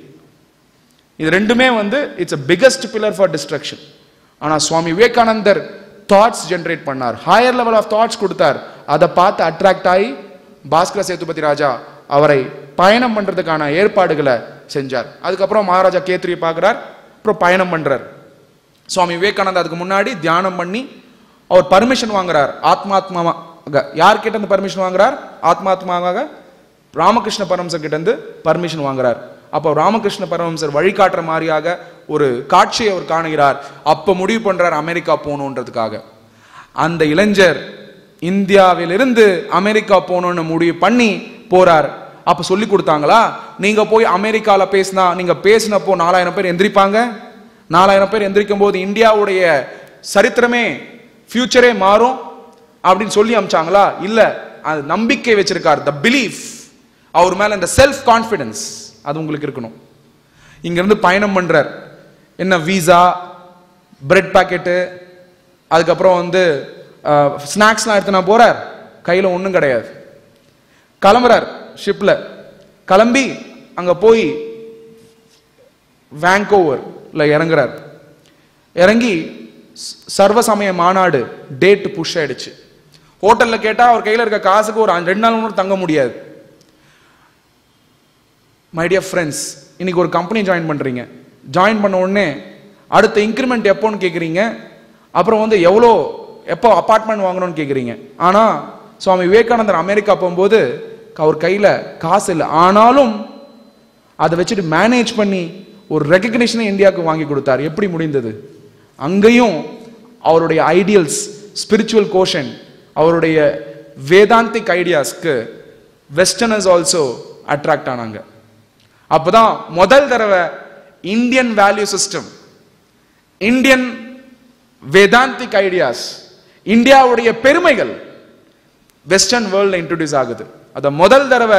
இது ரெண்டுமே வந்து it's a biggest pillar for destruction ஆனா Swami Vivekanandar thoughts generate பண்ணார் higher level of thoughts கொடுத்தார் அதை பார்த்து அட்ராக்ட் ஆகி பாஸ்கர சேதுபதி ராஜா அவரை பயணம் பண்றதுக்கான ஏற்பாடுகளை செஞ்சார் அதுக்கப்புறம் மகாராஜா கேத்ரியை பார்க்குறார் அப்புறம் பயணம் பண்றார் சுவாமி விவேகானந்தா அதுக்கு முன்னாடி தியானம் பண்ணி அவர் பர்மிஷன் வாங்குறார் ஆத்மாத்மாவாக யார்கிட்ட இருந்து பர்மிஷன் வாங்குறார் ஆத்மாத்மாவாக ராமகிருஷ்ண பரமசர் கிட்ட இருந்து பர்மிஷன் வாங்குறார் அப்போ ராமகிருஷ்ண பரமசர் வழிகாட்டுற மாதிரியாக ஒரு காட்சியை அவர் காணுகிறார் அப்ப முடிவு பண்றார் அமெரிக்கா போகணுன்றதுக்காக அந்த இளைஞர் இந்தியாவிலிருந்து அமெரிக்கா போகணும்னு முடிவு பண்ணி போறார் அப்ப சொல்லி கொடுத்தாங்களா நீங்க போய் அமெரிக்கால பேசினா நீங்க பேசினப்போ நாலாயிரம் பேர் எந்திரிப்பாங்க நாலாயிரம் பேர் எந்திரிக்கும் போது இந்தியாவுடைய சரித்திரமே ஃபியூச்சரே மாறும் அப்படின்னு சொல்லி அமிச்சாங்களா இல்ல அது நம்பிக்கை வச்சிருக்கார் த பிலீஃப் அவர் மேல இந்த செல்ஃப் கான்ஃபிடன்ஸ் அது உங்களுக்கு இருக்கணும் இங்க இருந்து பயணம் பண்றார் என்ன வீசா பிரெட் பாக்கெட்டு அதுக்கப்புறம் வந்து ஸ்நாக்ஸ்லாம் எடுத்து நான் போறார் கையில ஒன்றும் கிடையாது கிளம்புறார் ஷிப்ல கிளம்பி அங்க போய் வேங்கோவர்ல இறங்குறார் இறங்கி ஸ்- சர்வ சமய மாநாடு டேட் புஷ் ஆயிடுச்சு ஹோட்டல்ல கேட்டா அவர் கையில இருக்க காசுக்கு ஒரு அஞ்சு- ரெண்டு நாள் கூட தங்க முடியாது மை டியர் ஃப்ரெண்ட்ஸ் இன்னைக்கு ஒரு கம்பெனி ஜாயின் பண்றீங்க ஜாயின் பண்ண உடனே அடுத்த இன்க்ரிமெண்ட் எப்போன்னு கேட்குறீங்க அப்புறம் வந்து எவ்வளோ எப்போ அப்பார்ட்மெண்ட் வாங்கணும்னு கேட்குறீங்க ஆனால் சுவாமி விவேகானந்தர் அமெரிக்கா போகும்போது அவர் கையில் காசு இல்லை ஆனாலும் அதை வச்சுட்டு மேனேஜ் பண்ணி ஒரு ரெக்கக்னிஷனை இந்தியாவுக்கு வாங்கி கொடுத்தார் எப்படி முடிந்தது அங்கேயும் அவருடைய ஐடியல்ஸ் ஸ்பிரிச்சுவல் கோஷன் அவருடைய வேதாந்திக் ஐடியாஸ்க்கு வெஸ்டர்னர்ஸ் ஆல்சோ அட்ராக்ட் ஆனாங்க அப்பதான் முதல் தடவை Indian value system Indian Vedantic ideas இந்தியாவுடைய பெருமைகள் வெஸ்டர்ன் வேர்ல்ட்ல இன்ட்ரடியூஸ் ஆகுது அத முதல் தடவை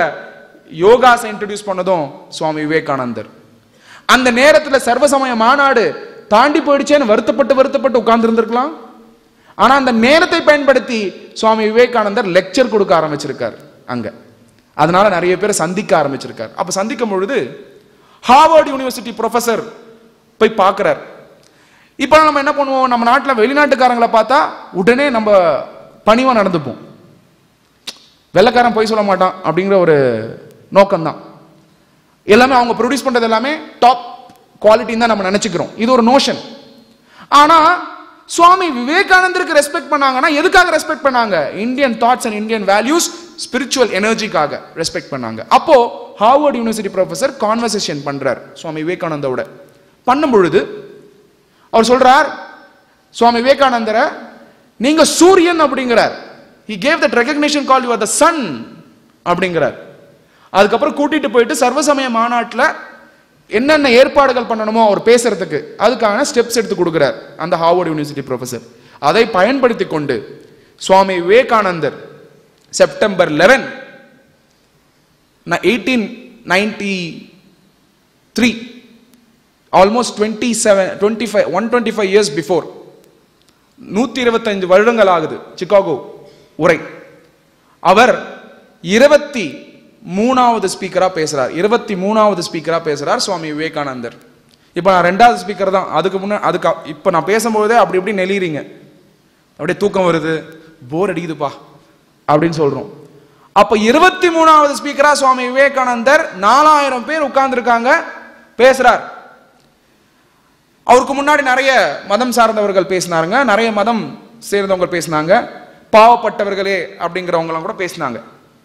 யோகாஸை இன்ட்ரடியூஸ் பண்ணதும் சுவாமி விவேகானந்தர் அந்த நேரத்துல சர்வசமய மாநாடு தாண்டி போயிடுச்சேன்னு வருத்தப்பட்டு வருத்தப்பட்டு உட்கார்ந்து இருந்திருக்கலாம் ஆனா அந்த நேரத்தை பயன்படுத்தி சுவாமி விவேகானந்தர் லெக்சர் கொடுக்க ஆரம்பிச்சிருக்கார் அங்க அதனால நிறைய பேரை சந்திக்க ஆரம்பிச்சிருக்கார் அப்ப சந்திக்கும் பொழுது ஹார்வர்ட் யூனிவர்சிட்டி ப்ரொஃபசர் போய் பார்க்கறார் இப்போ நம்ம என்ன பண்ணுவோம் நம்ம நாட்டில் வெளிநாட்டுக்காரங்களை பார்த்தா உடனே நம்ம பணிவா நடந்துப்போம் வெள்ளைக்காரன் போய் சொல்ல மாட்டான் அப்படிங்கிற ஒரு நோக்கம்தான் எல்லாமே அவங்க ப்ரொடியூஸ் பண்றது எல்லாமே டாப் குவாலிட்டின்னு தான் நம்ம நினைச்சுக்கிறோம் இது ஒரு நோஷன் ஆனா சுவாமி விவேகானந்தருக்கு ரெஸ்பெக்ட் பண்ணாங்கன்னா எதுக்காக ரெஸ்பெக்ட் பண்ணாங்க Indian thoughts and Indian values spiritual எனர்ஜிக்காக ரெஸ்பெக்ட் பண்ணாங்க அப்போ ஹார்வர்ட் யூனிவர்சிட்டி ப்ரொஃபசர் கான்வர்சேஷன் பண்றார் சுவாமி விவேகானந்தோட பண்ணும் பொழுது அவர் சொல்றார் சுவாமி விவேகானந்தரை நீங்க சூரியன் அப்படிங்கிறார் he gave that recognition call you are the sun அப்படிங்கிறார் அதுக்கப்புறம் கூட்டிட்டு போயிட்டு சர்வசமய மாநாட்டில் என்னென்ன ஏற்பாடுகள் பண்ணணுமோ அவர் பேசுறதுக்கு அதுக்கான ஸ்டெப்ஸ் எடுத்து கொடுக்கிறார் அந்த ஹார்வர்ட் யூனிவர்சிட்டி ப்ரொஃபசர் அதை பயன்படுத்தி கொண்டு Swami Vivekanandar September eleven eighteen ninety three almost twenty seven twenty five one twenty five years before நூத்தி இருபத்தஞ்சு வருடங்கள் ஆகுது சிகாகோ உரை அவர் இருபத்தி மூணாவது ஸ்பீக்கரா பேசுறார் இருபத்தி மூணாவது ஸ்பீக்கரா பேசுறார் சுவாமி விவேகானந்தர் இப்போ நான் ரெண்டாவது ஸ்பீக்கர் தான் அதுக்கு முன்ன அதுக்கு அ- இப்போ நான் பேசும்போதே அப்படி இப்படி நெளிறீங்க அப்படியே தூக்கம் வருது போர் அடிக்குதுப்பா அப்படின்னு சொல்றோம் அப்ப இருபத்தி மூணாவது ஸ்பீக்கரா சுவாமி விவேகானந்தர் நாலாயிரம் பேர் உட்கார்ந்துருக்காங்க பேசுறார் அவருக்கு முன்னாடி நிறைய மதம் சார்ந்தவர்கள் பேசினாருங்க நிறைய மதம் சேர்ந்தவங்க பேசினாங்க பாவப்பட்டவர்களே அப்படிங்கிறவங்கலாம் கூட பேசினாங்க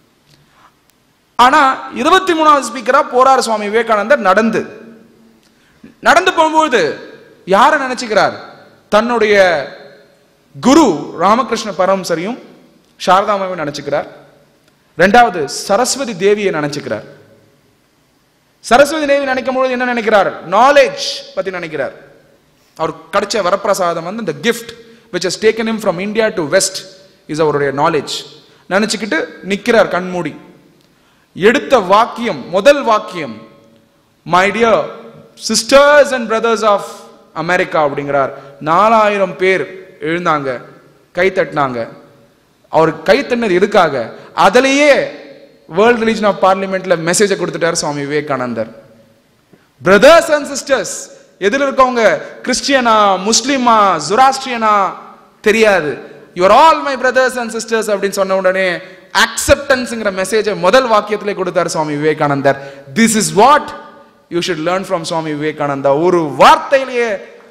ஆனா இருபத்தி மூணாவது ஸ்பீக்கரா போறார் சுவாமி விவேகானந்தர் நடந்து நடந்து போகும்போது யாரை நினைச்சுக்கிறார் தன்னுடைய குரு ராமகிருஷ்ண பரமசரியும் சாரதாமாவையும் நினைச்சுக்கிறார் ரெண்டாவது சரஸ்வதி தேவியை நினைச்சுக்கிறார் சரஸ்வதி தேவி நினைக்கும் பொழுது என்ன நினைக்கிறார் நாலேஜ் பத்தி நினைக்கிறார் அவர் கிடைச்ச வரப்பிரசாதம் வந்து இந்த gift which has taken him from India to west is அவருடைய நாலேஜ் நினைச்சுக்கிட்டு நிக்கிறார் கண்மூடி எடுத்த வாக்கியம் முதல் வாக்கியம் my dear sisters and brothers of America அப்படிங்கிறார் நாலாயிரம் பேர் எழுந்தாங்க கை தட்டினாங்க அவர் கை தட்டினது எதுக்காக அதுலயே வேர்ல்ட் ரிலீஜன் ஆஃப் பார்லிமெண்ட்ல மெசேஜை கொடுத்துட்டார் Swami Vivekanandar brothers and sisters எதில் இருக்கவங்க கிறிஸ்டியனா முஸ்லிமா ஜுராஸ்ட்ரியனா தெரியாது your all my brothers and sisters அப்படின்னு சொன்ன உடனே அக்செப்டன்ஸ்ங்கிற மெசேஜை முதல் வாக்கியத்திலே கொடுத்தார் Swami Vivekanandar this is what you should learn from Swami Vivekananda ஒரு வார்த்தையிலேயே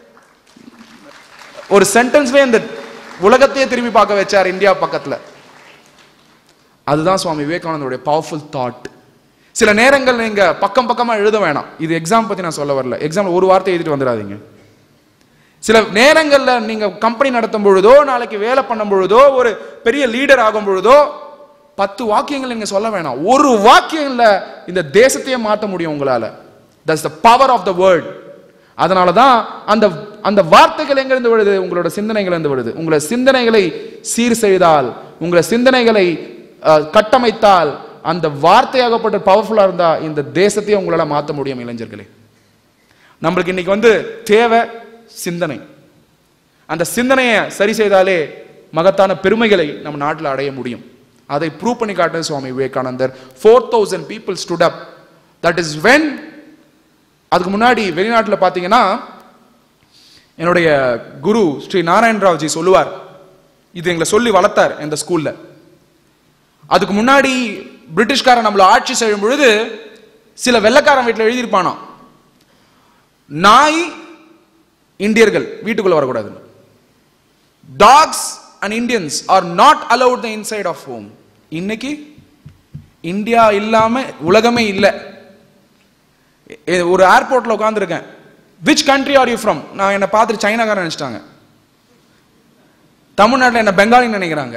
ஒரு சென்டென்ஸ்லயே இந்த உலகத்தையே திரும்பி பார்க்க வச்சார் இந்தியா பக்கத்துல அதுதான் சுவாமி விவேகானந்தருடைய பவர்ஃபுல் தாட் சில நேரங்கள் நீங்க பக்கம் பக்கமா எழுத வேணாம் இது எக்ஸாம் பத்தி நான் சொல்ல வரல எக்ஸாம் ஒரு வார்த்தை எழுதிட்டு வந்துடாதீங்க சில நேரங்கள்ல நீங்க கம்பெனி நடத்தும் பொழுதோ நாளைக்கு வேலை பண்ணும் பொழுதோ ஒரு பெரிய லீடர் ஆகும் பொழுதோ பத்து வாக்கியங்கள் நீங்க சொல்ல வேணாம் ஒரு வாக்கியங்கள்ல இந்த தேசத்தையே மாற்ற முடியும் உங்களால that's the power of the word அதனால தான் அந்த அந்த வார்த்தைகள் எங்கிருந்து வருது உங்களோட சிந்தனைகள் இருந்து வருது உங்களை சிந்தனைகளை சீர் செய்தால் உங்களை சிந்தனைகளை அஹ், கட்டமைத்தால் அந்த வார்த்தையாகப்பட்ட பவர்ஃபுல்லா இருந்தா இந்த தேசத்தையே உங்களால மாற்ற முடியும் இளைஞர்களே நம்மளுக்கு இன்னைக்கு வந்து தேவை சிந்தனை அந்த சிந்தனையை சரி செய்தாலே மகத்தான பெருமைகளை நம்ம நாட்டில் அடைய முடியும் அதை ப்ரூவ் பண்ணி காட்டுறது Swami Vivekanandar four thousand people stood up that is when அதுக்கு முன்னாடி வெளிநாட்டில் பார்த்தீங்கன்னா என்னுடைய குரு ஸ்ரீ நாராயண ராவ்ஜி சொல்லுவார் இது எங்களை சொல்லி வளர்த்தார் இந்த ஸ்கூல்ல அதுக்கு முன்னாடி பிரிட்டிஷ்காரன் நம்மள ஆட்சி செய்யும் பொழுது சில வெள்ளைக்காரன் வீட்டில் எழுதியிருப்பானாம் நாய் இந்தியர்கள் வீட்டுக்குள்ள வரக்கூடாது dogs and Indians are not allowed the inside of home இன்னைக்கு இந்தியா இல்லாம உலகமே இல்லை எ- ஒரு ஏர்போர்ட்ல உட்காந்துருக்கேன் which country are you from நான் என்னை பார்த்துட்டு சைனாக்காரன் நினைச்சிட்டாங்க தமிழ்நாட்டில் என்ன பெங்காலின்னு நினைக்கிறாங்க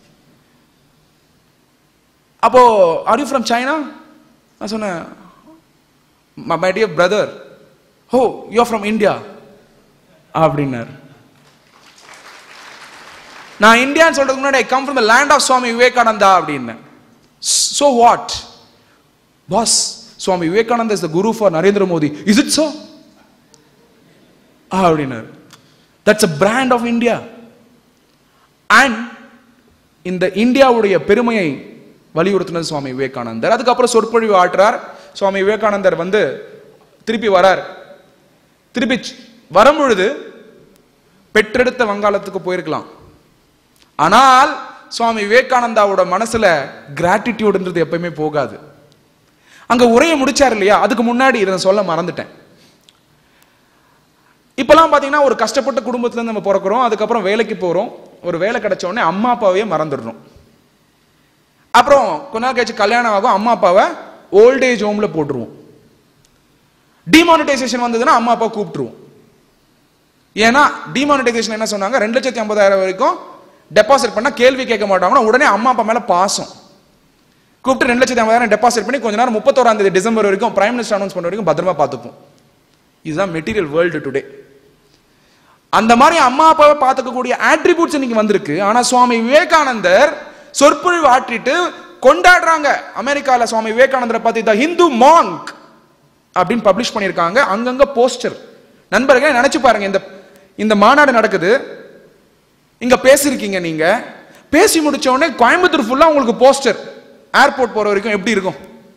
அப்போ ஆர் யூ ஃப்ரம் சைனா நான் சொன்னேன் my dear brother oh you from India அப்படின்னார் நான் இந்தியான்னு சொல்றதுக்கு முன்னாடி I come from the land of Swami Vivekananda அப்படின்னேன் so what boss Swami Vivekananda is the guru for Narendra Modi is it so அப்படின்னாரு that's a brand of India and இந்த இந்தியாவுடைய பெருமையை வலியுறுத்தினது சுவாமி விவேகானந்தர் அதுக்கப்புறம் சொற்பொழிவு ஆற்றுறார் சுவாமி விவேகானந்தர் வந்து திருப்பி வரார் திருப்பி ச்- வரும்பொழுது பெற்றெடுத்த வங்காளத்துக்கு போயிருக்கலாம் ஆனால் சுவாமி விவேகானந்தாவோட மனசுல கிராட்டிடியூடுன்றது எப்பயுமே போகாது அங்க உரையை முடிச்சார் இல்லையா அதுக்கு முன்னாடி இதை சொல்ல மறந்துட்டேன் இப்பெல்லாம் பாத்தீங்கன்னா ஒரு கஷ்டப்பட்ட குடும்பத்துல இருந்து நம்ம பிறக்கிறோம் அதுக்கப்புறம் வேலைக்கு போறோம் ஒரு வேலை கிடைச்ச உடனே அம்மா அப்பாவையே மறந்துடுறோம் அப்புறம் கொஞ்ச நாள் கழிச்சு கல்யாணம் ஆகும் அம்மா அப்பாவை ஓல்ட் ஏஜ் ஹோம்ல போட்டுருவோம் டிமானிட்டைசேஷன் வந்ததுன்னா அம்மா அப்பா கூப்பிட்டுருவோம் ஏன்னா டிமானிட்டைசேஷன் என்ன சொன்னாங்க ரெண்டு லட்சத்தி ஐம்பதாயிரம் வரைக்கும் டெபாசிட் பண்ணா கேள்வி கேட்க மாட்டாங்கன்னா உடனே அம்மா அப்பா மேல பாசம் கூப்பிட்டு ரெண்டு லட்சத்தி ஐம்பதாயிரம் டெபாசிட் பண்ணி கொஞ்ச நேரம் முப்பத்தோராம் தேதி டிசம்பர் வரைக்கும் பிரைம் மினிஸ்டர் அனௌன்ஸ் பண்ண வரைக்கும் பத்திரமா பார்த்துப்போம் இதுதான் மெட்டீரியல் வேர்ல்டு டுடே அந்த மாதிரி அம்மா அப்பாவை பார்த்துக்கக்கூடிய ஆட்ரிபியூட்ஸ் இன்னைக்கு வந்திருக்கு ஆனா சுவாமி விவேகானந்தர் சொற்பொழிவு ஆற்றிட்டு கொண்டாடுறாங்க அமெரிக்கால சுவாமி விவேகானந்தரை பார்த்து த ஹிந்து மாங்க் அப்படின்னு பப்ளிஷ் பண்ணியிருக்காங்க அங்கங்க போஸ்டர் நண்பர்களே நினைச்சு பாருங்க இந்த இந்த மாநாடு நடக்குது இங்க பேசியிருக்கீங்க நீங்க பேசி முடிச்ச உடனே கோயம்புத்தூர் ஃபுல்லா உங்களுக்கு போஸ்டர் ஏர்போர்ட் போற வரைக்கும் எப்படி இருக்கும்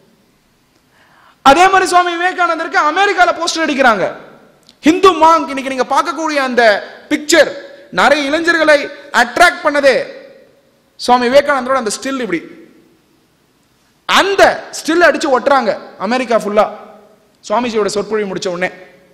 அதே மாதிரி சுவாமி விவேகானந்தருக்கு அமெரிக்கால போஸ்டர் அடிக்கிறாங்க ஹிந்து மாங்க் இன்னைக்கு நீங்க பார்க்கக்கூடிய அந்த பிக்சர் நிறைய இளைஞர்களை அட்ராக்ட் பண்ணதே சுவாமி விவேகானந்தரோட அந்த ஸ்டில் இப்படி அந்த ஸ்டில் அடிச்சு ஒட்டுறாங்க அமெரிக்கா ஃபுல்லா சுவாமிஜியோட சொற்பொழிவு முடிச்ச உடனே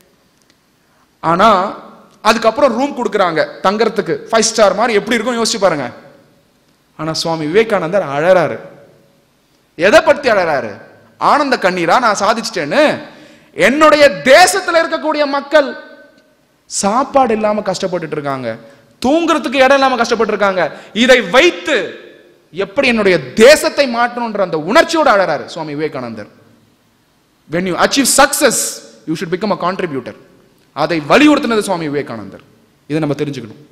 ஆனா அதுக்கப்புறம் ரூம் கொடுக்குறாங்க தங்கறதுக்கு ஃபைவ் ஸ்டார் மாதிரி எப்படி இருக்கும் யோசிச்சு பாருங்க ஆனா சுவாமி விவேகானந்தர் அழறாரு எதை பத்தி அழறாரு ஆனந்த கண்ணீரா நான் சாதிச்சிட்டேன்னு என்னுடைய தேசத்துல இருக்கக்கூடிய மக்கள் சாப்பாடு இல்லாம கஷ்டப்பட்டுட்டு இருக்காங்க தூங்குறதுக்கு இடம் இல்லாம கஷ்டப்பட்டு இருக்காங்க இதை வைத்து எப்படி என்னுடைய தேசத்தை மாற்றணும்ன்ற அந்த உணர்ச்சியோட அழறாரு சுவாமி விவேகானந்தர் when you achieve success you should become a contributor அதை வலியுறுத்தினது சுவாமி விவேகானந்தர் இதை நம்ம தெரிஞ்சுக்கணும்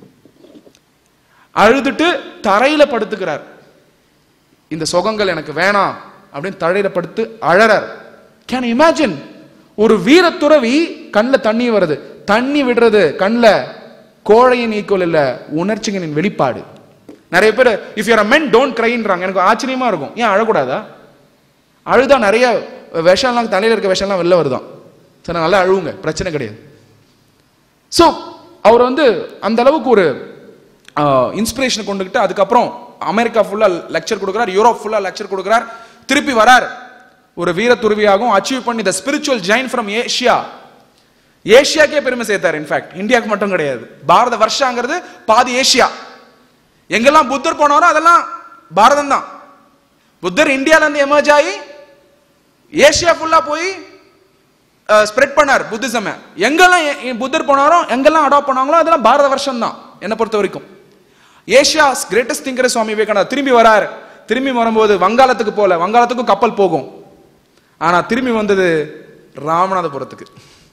அழுதுட்டு தரையில படுத்துக்கிறார் இந்த சுகங்கள் எனக்கு வேணாம் அப்படின்னு தரையில படுத்து அழறார் கேன் இமேஜின் ஒரு வீர துறவி கண்ணில் தண்ணி வருது தண்ணி விடுறது கண்ணில் கோழையின் ஈக்குவல் இல்ல உணர்ச்சிகளின் வெளிப்பாடு நிறைய பேர் இஃப் யூர் மென் டோன்ட் கிரைன்றாங்க எனக்கு ஆச்சரியமா இருக்கும் ஏன் அழக்கூடாதா அழுதா நிறைய விஷம்லாம் தலையில இருக்க விஷம்லாம் வெளில வருதான் சரி நல்லா அழுவுங்க பிரச்சனை கிடையாது ஸோ அவர் வந்து அந்த அளவுக்கு ஒரு இன்ஸ்பிரேஷன் கொண்டுகிட்டு அதுக்கப்புறம் அமெரிக்கா ஃபுல்லா லெக்சர் கொடுக்குறார் யூரோப் ஃபுல்லா லெக்சர் கொடுக்குறார் திருப்பி வரார் ஒரு வீர துறவியாகவும் அச்சீவ் பண்ணி the spiritual gain from Asia ஏஷியாக்கே பெருமை சேர்த்தார் இன்ஃபேக்ட் இந்தியாவுக்கு மட்டும் கிடையாது பாரத வருஷாங்கிறது பாதி ஏஷியா எங்கெல்லாம் புத்தர் போனாரோ அதெல்லாம் பாரதம் தான் புத்தர் இந்தியால இருந்து எமர்ஜ் ஆகி ஏஷியா ஃபுல்லா போய் ஸ்ப்ரெட் பண்ணார் புத்திசம எங்கெல்லாம் எ- எ- புத்தர் போனாரோ எங்கெல்லாம் அடாப்ட் பண்ணாங்களோ அதெல்லாம் பாரத வருஷம் தான் என்னை பொறுத்த வரைக்கும் Asia's greatest thinker Swami Vivekanandar திரும்பி வரார் திரும்பி வரும்போது வங்காளத்துக்கு போல வங்காளத்துக்கும் கப்பல் போகும் ஆனா திரும்பி வந்தது ராமநாதபுரத்துக்கு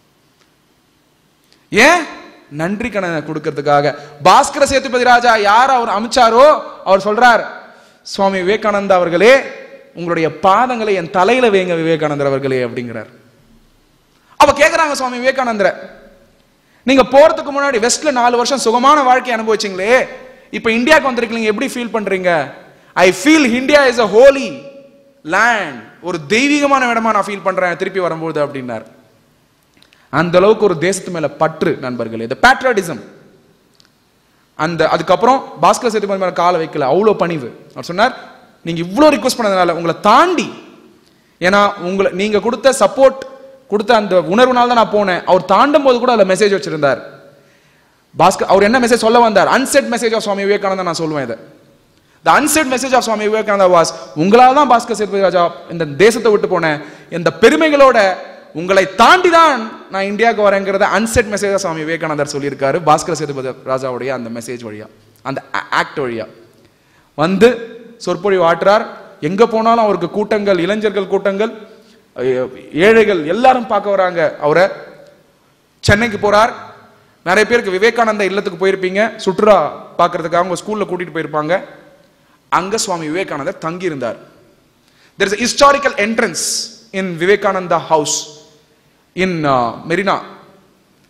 ஏன் நன்றி கடனை கொடுக்கறதுக்காக பாஸ்கர சேதுபதி ராஜா யார் அவர் அமைச்சாரோ அவர் சொல்றார் சுவாமி விவேகானந்தா அவர்களே உங்களுடைய பாதங்களை என் தலையில வைங்க விவேகானந்தர் அவர்களே அப்படிங்கிறார் அப்ப கேக்குறாங்க சுவாமி விவேகானந்தரை நீங்க போறதுக்கு முன்னாடி வெஸ்ட்ல நாலு வருஷம் சுகமான வாழ்க்கை அனுபவிச்சீங்களே இப்ப இந்தியாவுக்கு வந்திருக்கீங்க எப்படி ஃபீல் பண்றீங்க I feel India is a holy land ஒரு தெய்வீகமான இடமா நான் ஃபீல் பண்றேன் திருப்பி வரும்போது அப்படின்னார் அந்த அளவுக்கு ஒரு தேசத்து மேல பற்று நண்பர்களே இந்த பேட்ரியாட்டிசம் அந்த அதுக்கப்புறம் பாஸ்கர் சேதுபதி மேல காலை வைக்கல அவ்வளோ பணிவு அவர் சொன்னார் நீங்க இவ்வளோ ரிக்வஸ்ட் பண்ணதுனால உங்களை தாண்டி ஏன்னா உங்களை நீங்க கொடுத்த சப்போர்ட் கொடுத்த அந்த உணர்வுனால தான் நான் போனேன் அவர் தாண்டும் போது கூட அதில் மெசேஜ் வச்சிருந்தார் பாஸ்கர் அவர் என்ன மெசேஜ் சொல்ல வந்தார் unsaid message of Swami Vivekananda நான் சொல்லுவேன் இதை the unsaid message of Swami Vivekananda was உங்களால் தான் பாஸ்கர் சேதுபதி ராஜா இந்த தேசத்தை விட்டு போனேன் இந்த பெருமைகளோட உங்களை தாண்டி தான் நான் இந்தியாவுக்கு வரேங்கிறத அன்செட் மெசேஜ் சுவாமி விவேகானந்தர் சொல்லியிருக்காரு பாஸ்கர் சேதுபதி ராஜாவுடைய அந்த மெசேஜ் வழியா அந்த ஆக்ட் வழியா வந்து சொற்பொழிவு ஆற்றார் எங்க போனாலும் அவருக்கு கூட்டங்கள் இளைஞர்கள் கூட்டங்கள் அஹ், ஏழைகள் எல்லாரும் பார்க்க வராங்க அவரை சென்னைக்கு போறார் நிறைய பேருக்கு விவேகானந்தா இல்லத்துக்கு போயிருப்பீங்க சுற்றுலா பார்க்கறதுக்காக அவங்க ஸ்கூல்ல கூட்டிட்டு போயிருப்பாங்க அங்க சுவாமி விவேகானந்தர் தங்கி இருந்தார் there is a historical entrance in Vivekananda House in Marina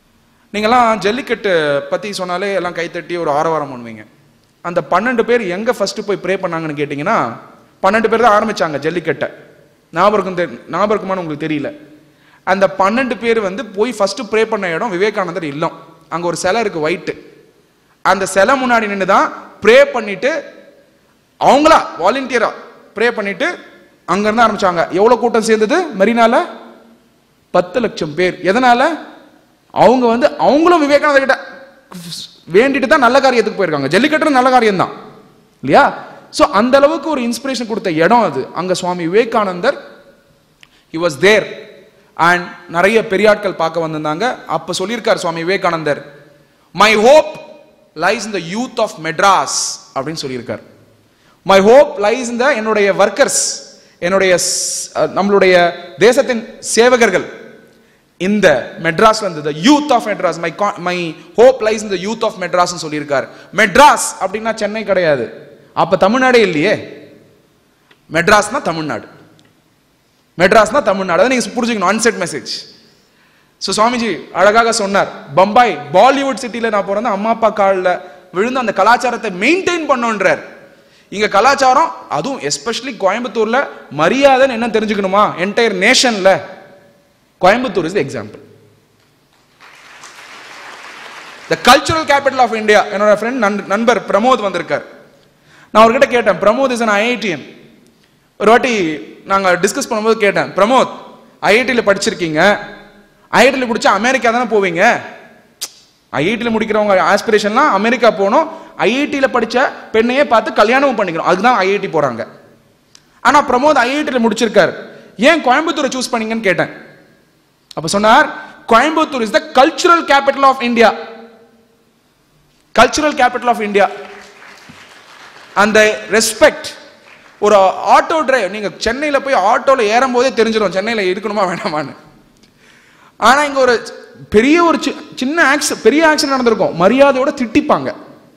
நீங்கெல்லாம் ஜல்லிக்கட்டு பத்தி சொன்னாலே எல்லாம் கைத்தட்டி ஒரு ஆரவாரம் பண்ணுவீங்க அந்த பன்னெண்டு பேர் எங்க ஃபர்ஸ்ட் போய் ப்ரே பண்ணாங்கன்னு கேட்டிங்கன்னா பன்னெண்டு பேர் தான் ஆரம்பிச்சாங்க ஜல்லிக்கட்டை ஞாபகம் தெரி- ஞாபகம் இருக்குமான்னு உங்களுக்கு தெரியல அந்த பன்னெண்டு பேர் வந்து போய் ஃபர்ஸ்ட் ப்ரே பண்ண இடம் விவேகானந்தர் இல்லம் அங்க ஒரு சிலை இருக்கு ஒயிட்டு அந்த சிலை முன்னாடி நின்று தான் ப்ரே பண்ணிட்டு அவங்களா வாலண்டியரா ப்ரே பண்ணிட்டு அங்க இருந்து ஆரம்பிச்சாங்க எவ்வளவு கூட்டம் சேர்ந்தது மெரினால பத்து லட்சம் பேர் எதனால அவங்க வந்து அவங்களும் விவேகானந்தர் கிட்ட வேண்டிட்டு தான் நல்ல காரியத்துக்கு போயிருக்காங்க ஜல்லிக்கட்டு நல்ல காரியம் தான் இல்லையா சோ அந்த அளவுக்கு ஒரு இன்ஸ்பிரேஷன் கொடுத்த இடம் அது அங்க Swami Vivekanandar he was there and நிறைய பெரியாட்கள் பார்க்க வந்திருந்தாங்க அப்ப சொல்லியிருக்கார் Swami Vivekanandar my hope lies in the youth of Madras அப்படின்னு சொல்லியிருக்கார் மை ஹோப் லைஸ் இந்த என்னுடைய ஒர்க்கர்ஸ் என்னுடைய ஸ்- அஹ், நம்மளுடைய தேசத்தின் சேவகர்கள் இந்த மெட்ராஸ்ல இருந்து youth of Madras my my hope lies இந்த யூத் ஆஃப் மெட்ராஸ் சொல்லியிருக்கார் மெட்ராஸ் அப்படின்னா சென்னை கிடையாது அப்ப தமிழ்நாடே இல்லையே மெட்ராஸ்னா தமிழ்நாடு மெட்ராஸ்னா தமிழ்நாடு அதை நீங்க புரிஞ்சுக்கணும் அன்செட் மெசேஜ் ஸோ சுவாமிஜி அழகாக சொன்னார் பம்பாய் பாலிவுட் சிட்டில நான் பிறந்த அம்மா அப்பா காலில் விழுந்து அந்த கலாச்சாரத்தை மெயின்டைன் பண்ணோன்றார் இங்க கலாச்சாரம் அதுவும் எஸ்பெஷலி கோயம்புத்தூர்ல மரியாதைன்னு என்ன தெரிஞ்சுக்கணுமா என்டையர் நேஷன்ல Coimbatore is example the cultural capital of India என்னோட ஃப்ரெண்ட் நண்பர் பிரமோத் வந்திருக்கார் நான் அவர்கிட்ட கேட்டேன் பிரமோத் இஸ் an ஐஐடிஎன் ஒரு வாட்டி நாங்க டிஸ்கஸ் பண்ணும்போது கேட்டேன் பிரமோத் ஐஐடியில் படிச்சிருக்கீங்க ஐஐடியில் முடிச்சா அமெரிக்கா தானே போவீங்க ஐஐடியில் முடிக்கிறவங்க ஆஸ்பிரேஷன்லாம் அமெரிக்கா போகணும் ஐஐடியில் படிச்ச பெண்ணையே பார்த்து கல்யாணமும் பண்ணிக்கணும் அதுதான் ஐஐடி போறாங்க ஆனா பிரமோத் ஐஐடியில் முடிச்சிருக்காரு ஏன் கோயம்புத்தூரை சூஸ் பண்ணீங்கன்னு கேட்டேன் அப்ப சொன்னார் Coimbatore is the cultural capital of India cultural capital of India அந்த ரெஸ்பெக்ட் ஒரு ஆட்டோ டிரைவர் நீங்க சென்னையில போய் ஆட்டோல ஏறும் போதே தெரிஞ்சிடும் சென்னையில இருக்கணுமா வேணாமான்னு ஆனா இங்க ஒரு பெரிய ஒரு சி- சின்ன ஆக்சிடென்ட் பெரிய ஆக்சிடென்ட் நடந்திருக்கும் மரியாதையோட திட்டிப்பாங்க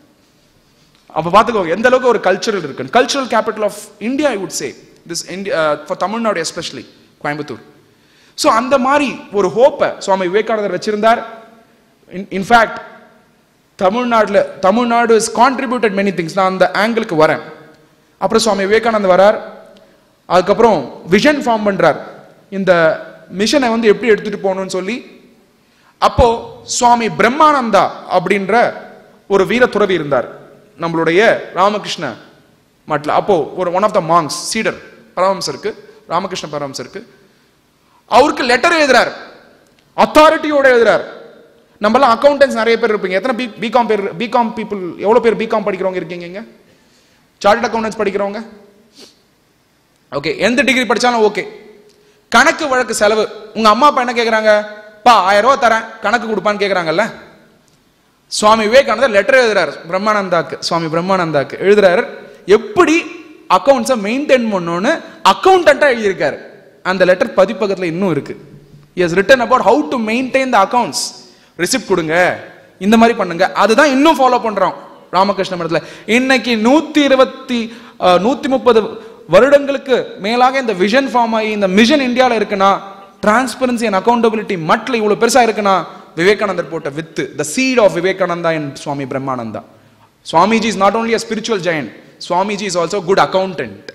அப்ப பாத்துக்கோங்க எந்த அளவுக்கு ஒரு கல்ச்சுரல் இருக்கு cultural capital of India I would say this India for Tamil Nadu especially Coimbatore so அந்த மாதிரி ஒரு ஹோப்பை சுவாமி விவேகானந்தர் வச்சிருந்தார் இன்ஃபேக்ட் தமிழ்நாடுல Tamil Nadu is contributed many things நான் அந்த ஆங்கிளுக்கு வரேன் அப்புறம் சுவாமி விவேகானந்தர் வரார் அதுக்கப்புறம் விஷன் ஃபார்ம் பண்றார் இந்த மிஷனை வந்து எப்படி எடுத்துட்டு போகணும்னு சொல்லி அப்போ சுவாமி பிரம்மானந்தா அப்படின்ற ஒரு வீர துறவி இருந்தார் நம்மளுடைய ராமகிருஷ்ண மட்டில் அப்போ ஒரு ஒன் ஆஃப் த மாங்ஸ் சீடர் பரமஹம்சருக்கு ராமகிருஷ்ண பரமஹம்சருக்கு அவருக்கு லெட்டர் எழுதுறார் அத்தாரிட்டியோட எழுதுறார் நம்மலாம் அக்கௌண்டன்ஸ் நிறைய பேர் இருப்பீங்க எத்தனை பி பிகாம் பேர் பிகாம் பீப்புள் எவ்வளோ பேர் பிகாம் படிக்கிறவங்க இருக்கீங்க இங்க சார்ட்டட் அக்கௌண்டன்ஸ் படிக்கிறவங்க ஓகே எந்த டிகிரி படிச்சாலும் ஓகே கணக்கு வழக்கு செலவு உங்க அம்மா அப்பா என்ன கேக்குறாங்க பா ஆயிரம் ரூபாய் தரேன் கணக்கு கொடுப்பான்னு கேக்குறாங்கல்ல சுவாமி விவேகானந்தர் லெட்டர் எழுதுறாரு பிரம்மானந்தாக்கு சுவாமி பிரம்மானந்தாக்கு எழுதுறாரு எப்படி அக்கௌண்ட்ஸை மெயின்டைன் பண்ணணும்னு அக்கௌண்டண்டா எழுதியிருக்காரு அந்த லெட்டர் பதிப்பகத்துல இன்னும் இருக்கு is written about how to maintain the accounts receipt கொடுங்க இந்த மாதிரி பண்ணுங்க அதுதான் இன்னும் ஃபாலோ பண்றோம் ராமகிருஷ்ண மடத்துல இன்னைக்கு நூத்தி இருபத்தி அஹ், நூத்தி முப்பது வருடங்களுக்கு மேலாக இந்த விஷன் ஃபார்ம் ஆகி இந்த மிஷன் இந்தியால இருக்குன்னா டிரான்ஸ்பரன்சி அண்ட் அக்கௌண்டபிலிட்டி மட்டில் இவ்வளவு பெருசா இருக்குன்னா விவேகானந்தர் போட்ட வித்து the seat of Vivekananda and Swami Brahmananda Swamiji is not only a spiritual giant Swamiji is also good accountant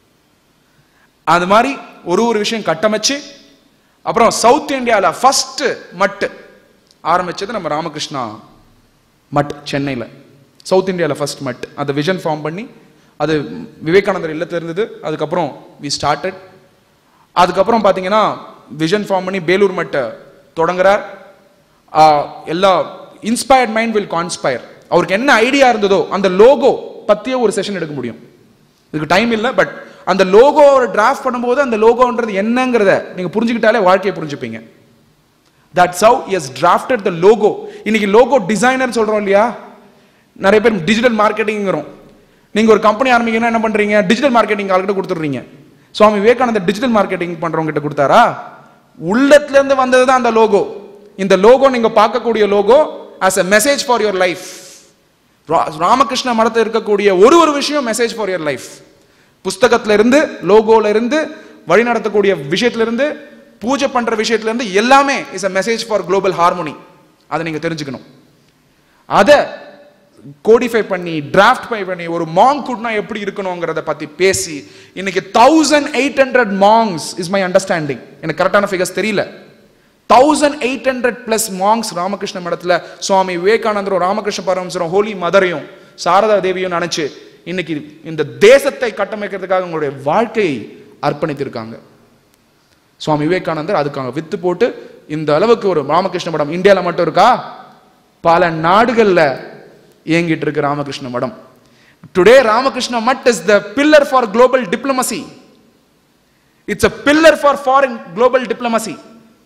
அது மாதிரி ஒரு ஒரு விஷயம் கட்டமைச்சு அப்புறம் சவுத் இந்தியால ஃபர்ஸ்ட் மட் ஆரம்பிச்சது நம்ம ராமகிருஷ்ணா மட் சென்னையில் சவுத் இந்தியாவில் ஃபர்ஸ்ட் மட் அதை விஷன் ஃபார்ம் பண்ணி அது விவேகானந்தர் இல்லத்துல இருந்தது அதுக்கப்புறம் வி ஸ்டார்டட் அதுக்கப்புறம் பார்த்தீங்கன்னா விஷன் ஃபார்ம் பண்ணி பேலூர் மட்டை தொடங்குறார் ஆஹ் எல்லா இன்ஸ்பயர்ட் மைண்ட் வில் கான்ஸ்பயர் அவருக்கு என்ன ஐடியா இருந்ததோ அந்த லோகோ பத்தியே ஒரு செஷன் எடுக்க முடியும் இதுக்கு டைம் இல்லை பட் அந்த லோகோ ஒரு டிராஃப்ட் பண்ணும்போது அந்த லோகோன்றது என்னங்கிறத நீங்க புரிஞ்சுக்கிட்டாலே வாழ்க்கையை புரிஞ்சுப்பீங்க that's how is drafted the logo இன்னைக்கு லோகோ டிசைனர் சொல்றோம் இல்லையா நிறைய பேர் டிஜிட்டல் மார்க்கெட்டிங்கிறோம் நீங்க ஒரு கம்பெனி ஆரம்பிக்கணும்னா என்ன பண்றீங்க டிஜிட்டல் மார்க்கெட்டிங் ஆள்கிட்ட கொடுத்துடுறீங்க சுவாமி விவேகானந்தர் டிஜிட்டல் மார்க்கெட்டிங் பண்றவங்க கிட்ட கொடுத்தாரா உள்ளத்துல இருந்து வந்தது தான் அந்த லோகோ இந்த லோகோ நீங்க பார்க்கக்கூடிய logo as a message for your life Ramakrishna மடத்தில் இருக்கக்கூடிய ஒரு ஒரு விஷயம் மெசேஜ் ஃபார் யுவர் லைஃப் புஸ்தகத்துல இருந்து லோகோல இருந்து வழி நடத்தக்கூடிய விஷயத்துல இருந்து பூஜை பண்ற விஷயத்துல இருந்து எல்லாமே is a message for global harmony அதை நீங்க தெரிஞ்சுக்கணும் அதை கோடிஃபை பண்ணி டிராஃப்ட் பை பண்ணி ஒரு மாங் கூட்னா எப்படி இருக்கணுங்கிறத பத்தி பேசி இன்னைக்கு thousand eight hundred monks is my understanding எனக்கு கரெக்டான ஃபிகர்ஸ் தெரியல thousand eight hundred plus monks Ramakrishna மடத்துல சுவாமி விவேகானந்தரும் ராமகிருஷ்ண பரமசரும் ஹோலி மதரையும் சாரதா தேவியும் நினைச்சு இன்னைக்கு இந்த தேசத்தை கட்டமைக்கிறதுக்காக உங்களுடைய வாழ்க்கையை அர்ப்பணித்திருக்காங்க சுவாமி விவேகானந்தர் அதுக்காக வித்து போட்டு இந்த அளவுக்கு ஒரு ராமகிருஷ்ண மடம் இந்தியால மட்டும் இருக்கா பல நாடுகள்ல இயங்கிட்டு இருக்கு ராமகிருஷ்ண மடம் today Ramakrishna Math is the pillar for global diplomacy it's a pillar for foreign global diplomacy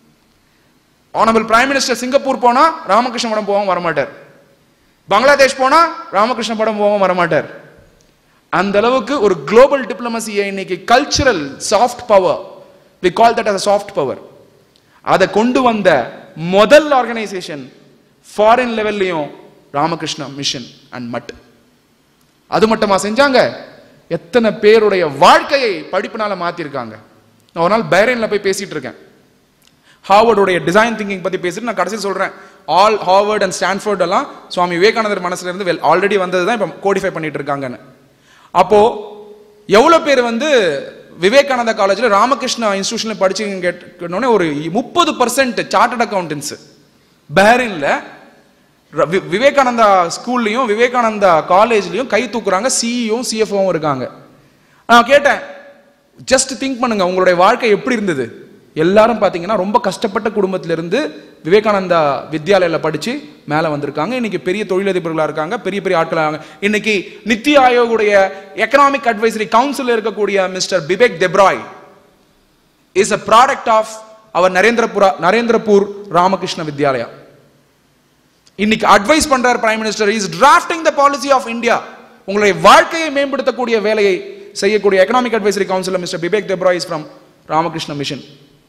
honourable prime minister Singapore போனா ராமகிருஷ்ண மடம் போவோம் வரமாட்டார் பங்களாதேஷ் போனா ராமகிருஷ்ண மடம் போவோம் வரமாட்டார் அந்த அளவுக்கு ஒரு குளோபல் டிப்ளமசியை இன்னைக்கு cultural soft power we call that as soft power அதை கொண்டு வந்த முதல் ஆர்கனைசேஷன் ஃபாரின் லெவல்லையும் ராமகிருஷ்ண மிஷன் அண்ட் மட் அது மட்டுமா செஞ்சாங்க எத்தனை பேருடைய வாழ்க்கையை படிப்புனால மாத்திருக்காங்க நான் ஒரு நாள் பைரன்ல போய் பேசிட்டு இருக்கேன் ஹார்வர்டுடைய டிசைன் திங்கிங் பத்தி பேசிட்டு நான் கடைசியில் சொல்றேன் ஆல் ஹார்வர்ட் அண்ட் ஸ்டான்ஃபோர்ட் எல்லாம் சுவாமி விவேகானந்தர் மனசுல இருந்து வெல் ஆல்ரெடி வந்தது தான் இப்போ கோடிஃபை பண்ணிட்டு இருக்காங்கன்னு அப்போ எவ்வளவு பேர் வந்து விவேகானந்தா காலேஜில் ராமகிருஷ்ணா இன்ஸ்டியூஷன்ல படிச்சீங்க கேட்டோன்னே ஒரு முப்பது பர்சன்ட் சார்ட்டர்ட் அக்கௌண்டன்ஸ் பஹ்ரைன்ல ர- வி- விவேகானந்தா ஸ்கூல்லையும் விவேகானந்தா காலேஜ்லயும் கை தூக்குறாங்க சிஇயும் சிஎஃப்ஓவும் இருக்காங்க நான் கேட்டேன் ஜஸ்ட் திங்க் பண்ணுங்க உங்களுடைய வாழ்க்கை எப்படி இருந்தது எல்லாரும் பாத்தீங்கன்னா ரொம்ப கஷ்டப்பட்ட குடும்பத்துல இருந்து விவேகானந்தா வித்யாலயில படிச்சு மேல வந்திருக்காங்க இன்னைக்கு பெரிய தொழிலதிபர்களா இருக்காங்க பெரிய பெரிய ஆட்களா இருக்காங்க இன்னைக்கு நித்தி ஆயோகுடைய எக்கனாமிக் அட்வைசரி கவுன்சில் இருக்கக்கூடிய mister Bibek Debroy is a product of our Narendrapura Narendrapur Ramakrishna Vidyalaya இன்னைக்கு அட்வைஸ் பண்றார் prime minister is drafting the policy of India உங்களுடைய வாழ்க்கையை மேம்படுத்தக்கூடிய வேலையை செய்யக்கூடிய economic advisory council mister Bibek Debroy is from Ramakrishna mission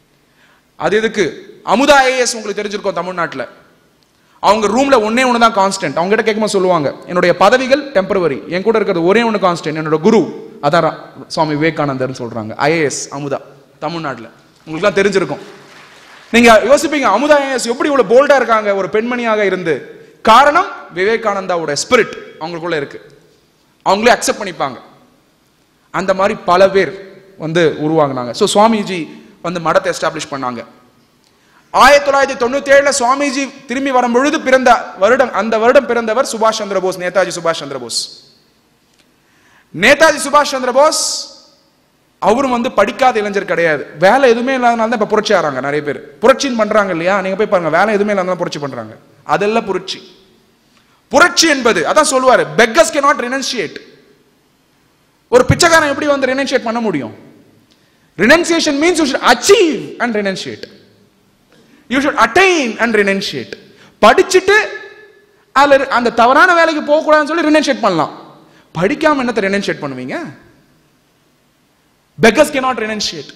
அது எதுக்கு அமுதா ஐஏஎஸ் உங்களுக்கு தெரிஞ்சிருக்கும் தமிழ்நாட்டில் அவங்க ரூம்ல ஒண்ணே ஒன்று தான் கான்ஸ்டன்ட் அவங்க கிட்ட கேட்கும்போது சொல்லுவாங்க என்னுடைய பதவிகள் டெம்பரவரி என் கூட இருக்கிறது ஒரே ஒன்று கான்ஸ்டன்ட் என்னோட குரு அதான் ரா- சுவாமி விவேகானந்தர்னு சொல்றாங்க ஐஏஎஸ் அமுதா தமிழ்நாட்டில் உங்களுக்குலாம் தெரிஞ்சிருக்கும் நீங்க யோசிப்பீங்க அமுதா ஐஏஎஸ் எப்படி இவ்வளவு போல்டா இருக்காங்க ஒரு பெண்மணியாக இருந்து காரணம் விவேகானந்தாவோட ஸ்பிரிட் அவங்களுக்குள்ள இருக்கு அவங்களே அக்செப்ட் பண்ணிப்பாங்க அந்த மாதிரி பல பேர் வந்து உருவாங்கினாங்க ஸோ சுவாமிஜி வந்து மடத்தை எஸ்டாப்ளிஷ் பண்ணாங்க ஆயிரத்தி தொள்ளாயிரத்தி தொண்ணூத்தி ஏழுல சுவாமிஜி திரும்பி வரும் பொழுது பிறந்த வருடம் அந்த வருடம் பிறந்தவர் சுபாஷ் சந்திர போஸ் நேதாஜி சுபாஷ் சந்திர போஸ் நேதாஜி சுபாஷ் சந்திர போஸ் அவரும் வந்து படிக்காத இளைஞர் கிடையாது வேலை எதுவுமே இல்லாதனால தான் இப்ப புரட்சி ஆறாங்க நிறைய பேர் புரட்சின்னு பண்றாங்க இல்லையா நீங்க போய் பாருங்க வேலை எதுவுமே இல்லாத புரட்சி பண்றாங்க அதெல்லாம் புரட்சி புரட்சி என்பது அதான் சொல்லுவாரு பெக்கர்ஸ் கே நாட் ரினன்சியேட் ஒரு பிச்சைக்காரன் எப்படி வந்து ரினன்சியேட் பண்ண முடியும் renunciation means you should achieve and renunciate you should attain and renunciate படிச்சுட்டு அதுல இரு- அந்த தவறான வேலைக்கு போக கூடாதுன்னு சொல்லி ரினன்சியேட் பண்ணலாம் படிக்காம என்னத்தை ரினன்சியேட் பண்ணுவீங்க beggars can not renunciate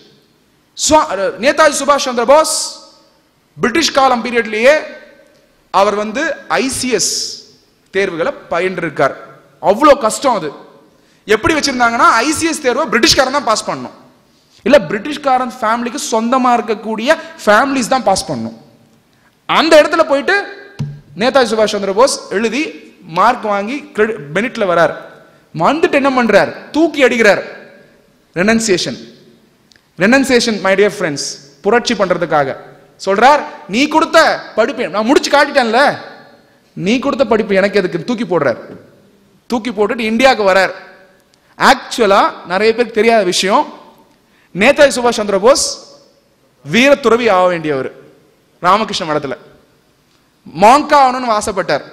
Netaji சுபாஷ் சந்திர போஸ் பிரிட்டிஷ் காலம் பீரியட்லயே அவர் வந்து ஐசிஎஸ் தேர்வுகளை பயின்றிருக்கார் அவ்வளோ கஷ்டம் அது எப்படி வச்சிருந்தாங்கன்னா ஐசிஎஸ் தேர்வை பிரிட்டிஷ்காரன் தான் பாஸ் பண்ணணும் இல்ல பிரிட்டிஷ்காரன் ஃபேமிலிக்கு சொந்தமா இருக்கக்கூடிய ஃபேமிலிஸ் தான் பாஸ் பண்ணணும் அந்த இடத்துல போயிட்டு நேதாஜி சுபாஷ் சந்திர போஸ் எழுதி மார்க் வாங்கி பெனிட்ல வரார் வந்துட்டு என்ன பண்றார் தூக்கி அடிக்கிறார் renunciation renunciation my dear friends புரட்சி பண்றதுக்காக சொல்றார் நீ கொடுத்த படிப்பு நான் முடிச்சு காட்டிட்டேன்ல நீ கொடுத்த படிப்பு எனக்கு எதுக்கு தூக்கி போடுறார் தூக்கி போட்டுட்டு இந்தியாவுக்கு வரார் ஆக்சுவலா நிறைய பேருக்கு தெரியாத விஷயம் நேதாஜி சுபாஷ் சந்திர போஸ் வீர துறவி ஆக வேண்டியவர் ராமகிருஷ்ண மடத்துல மாங்கா ஆகணும்னு ஆசைப்பட்டார்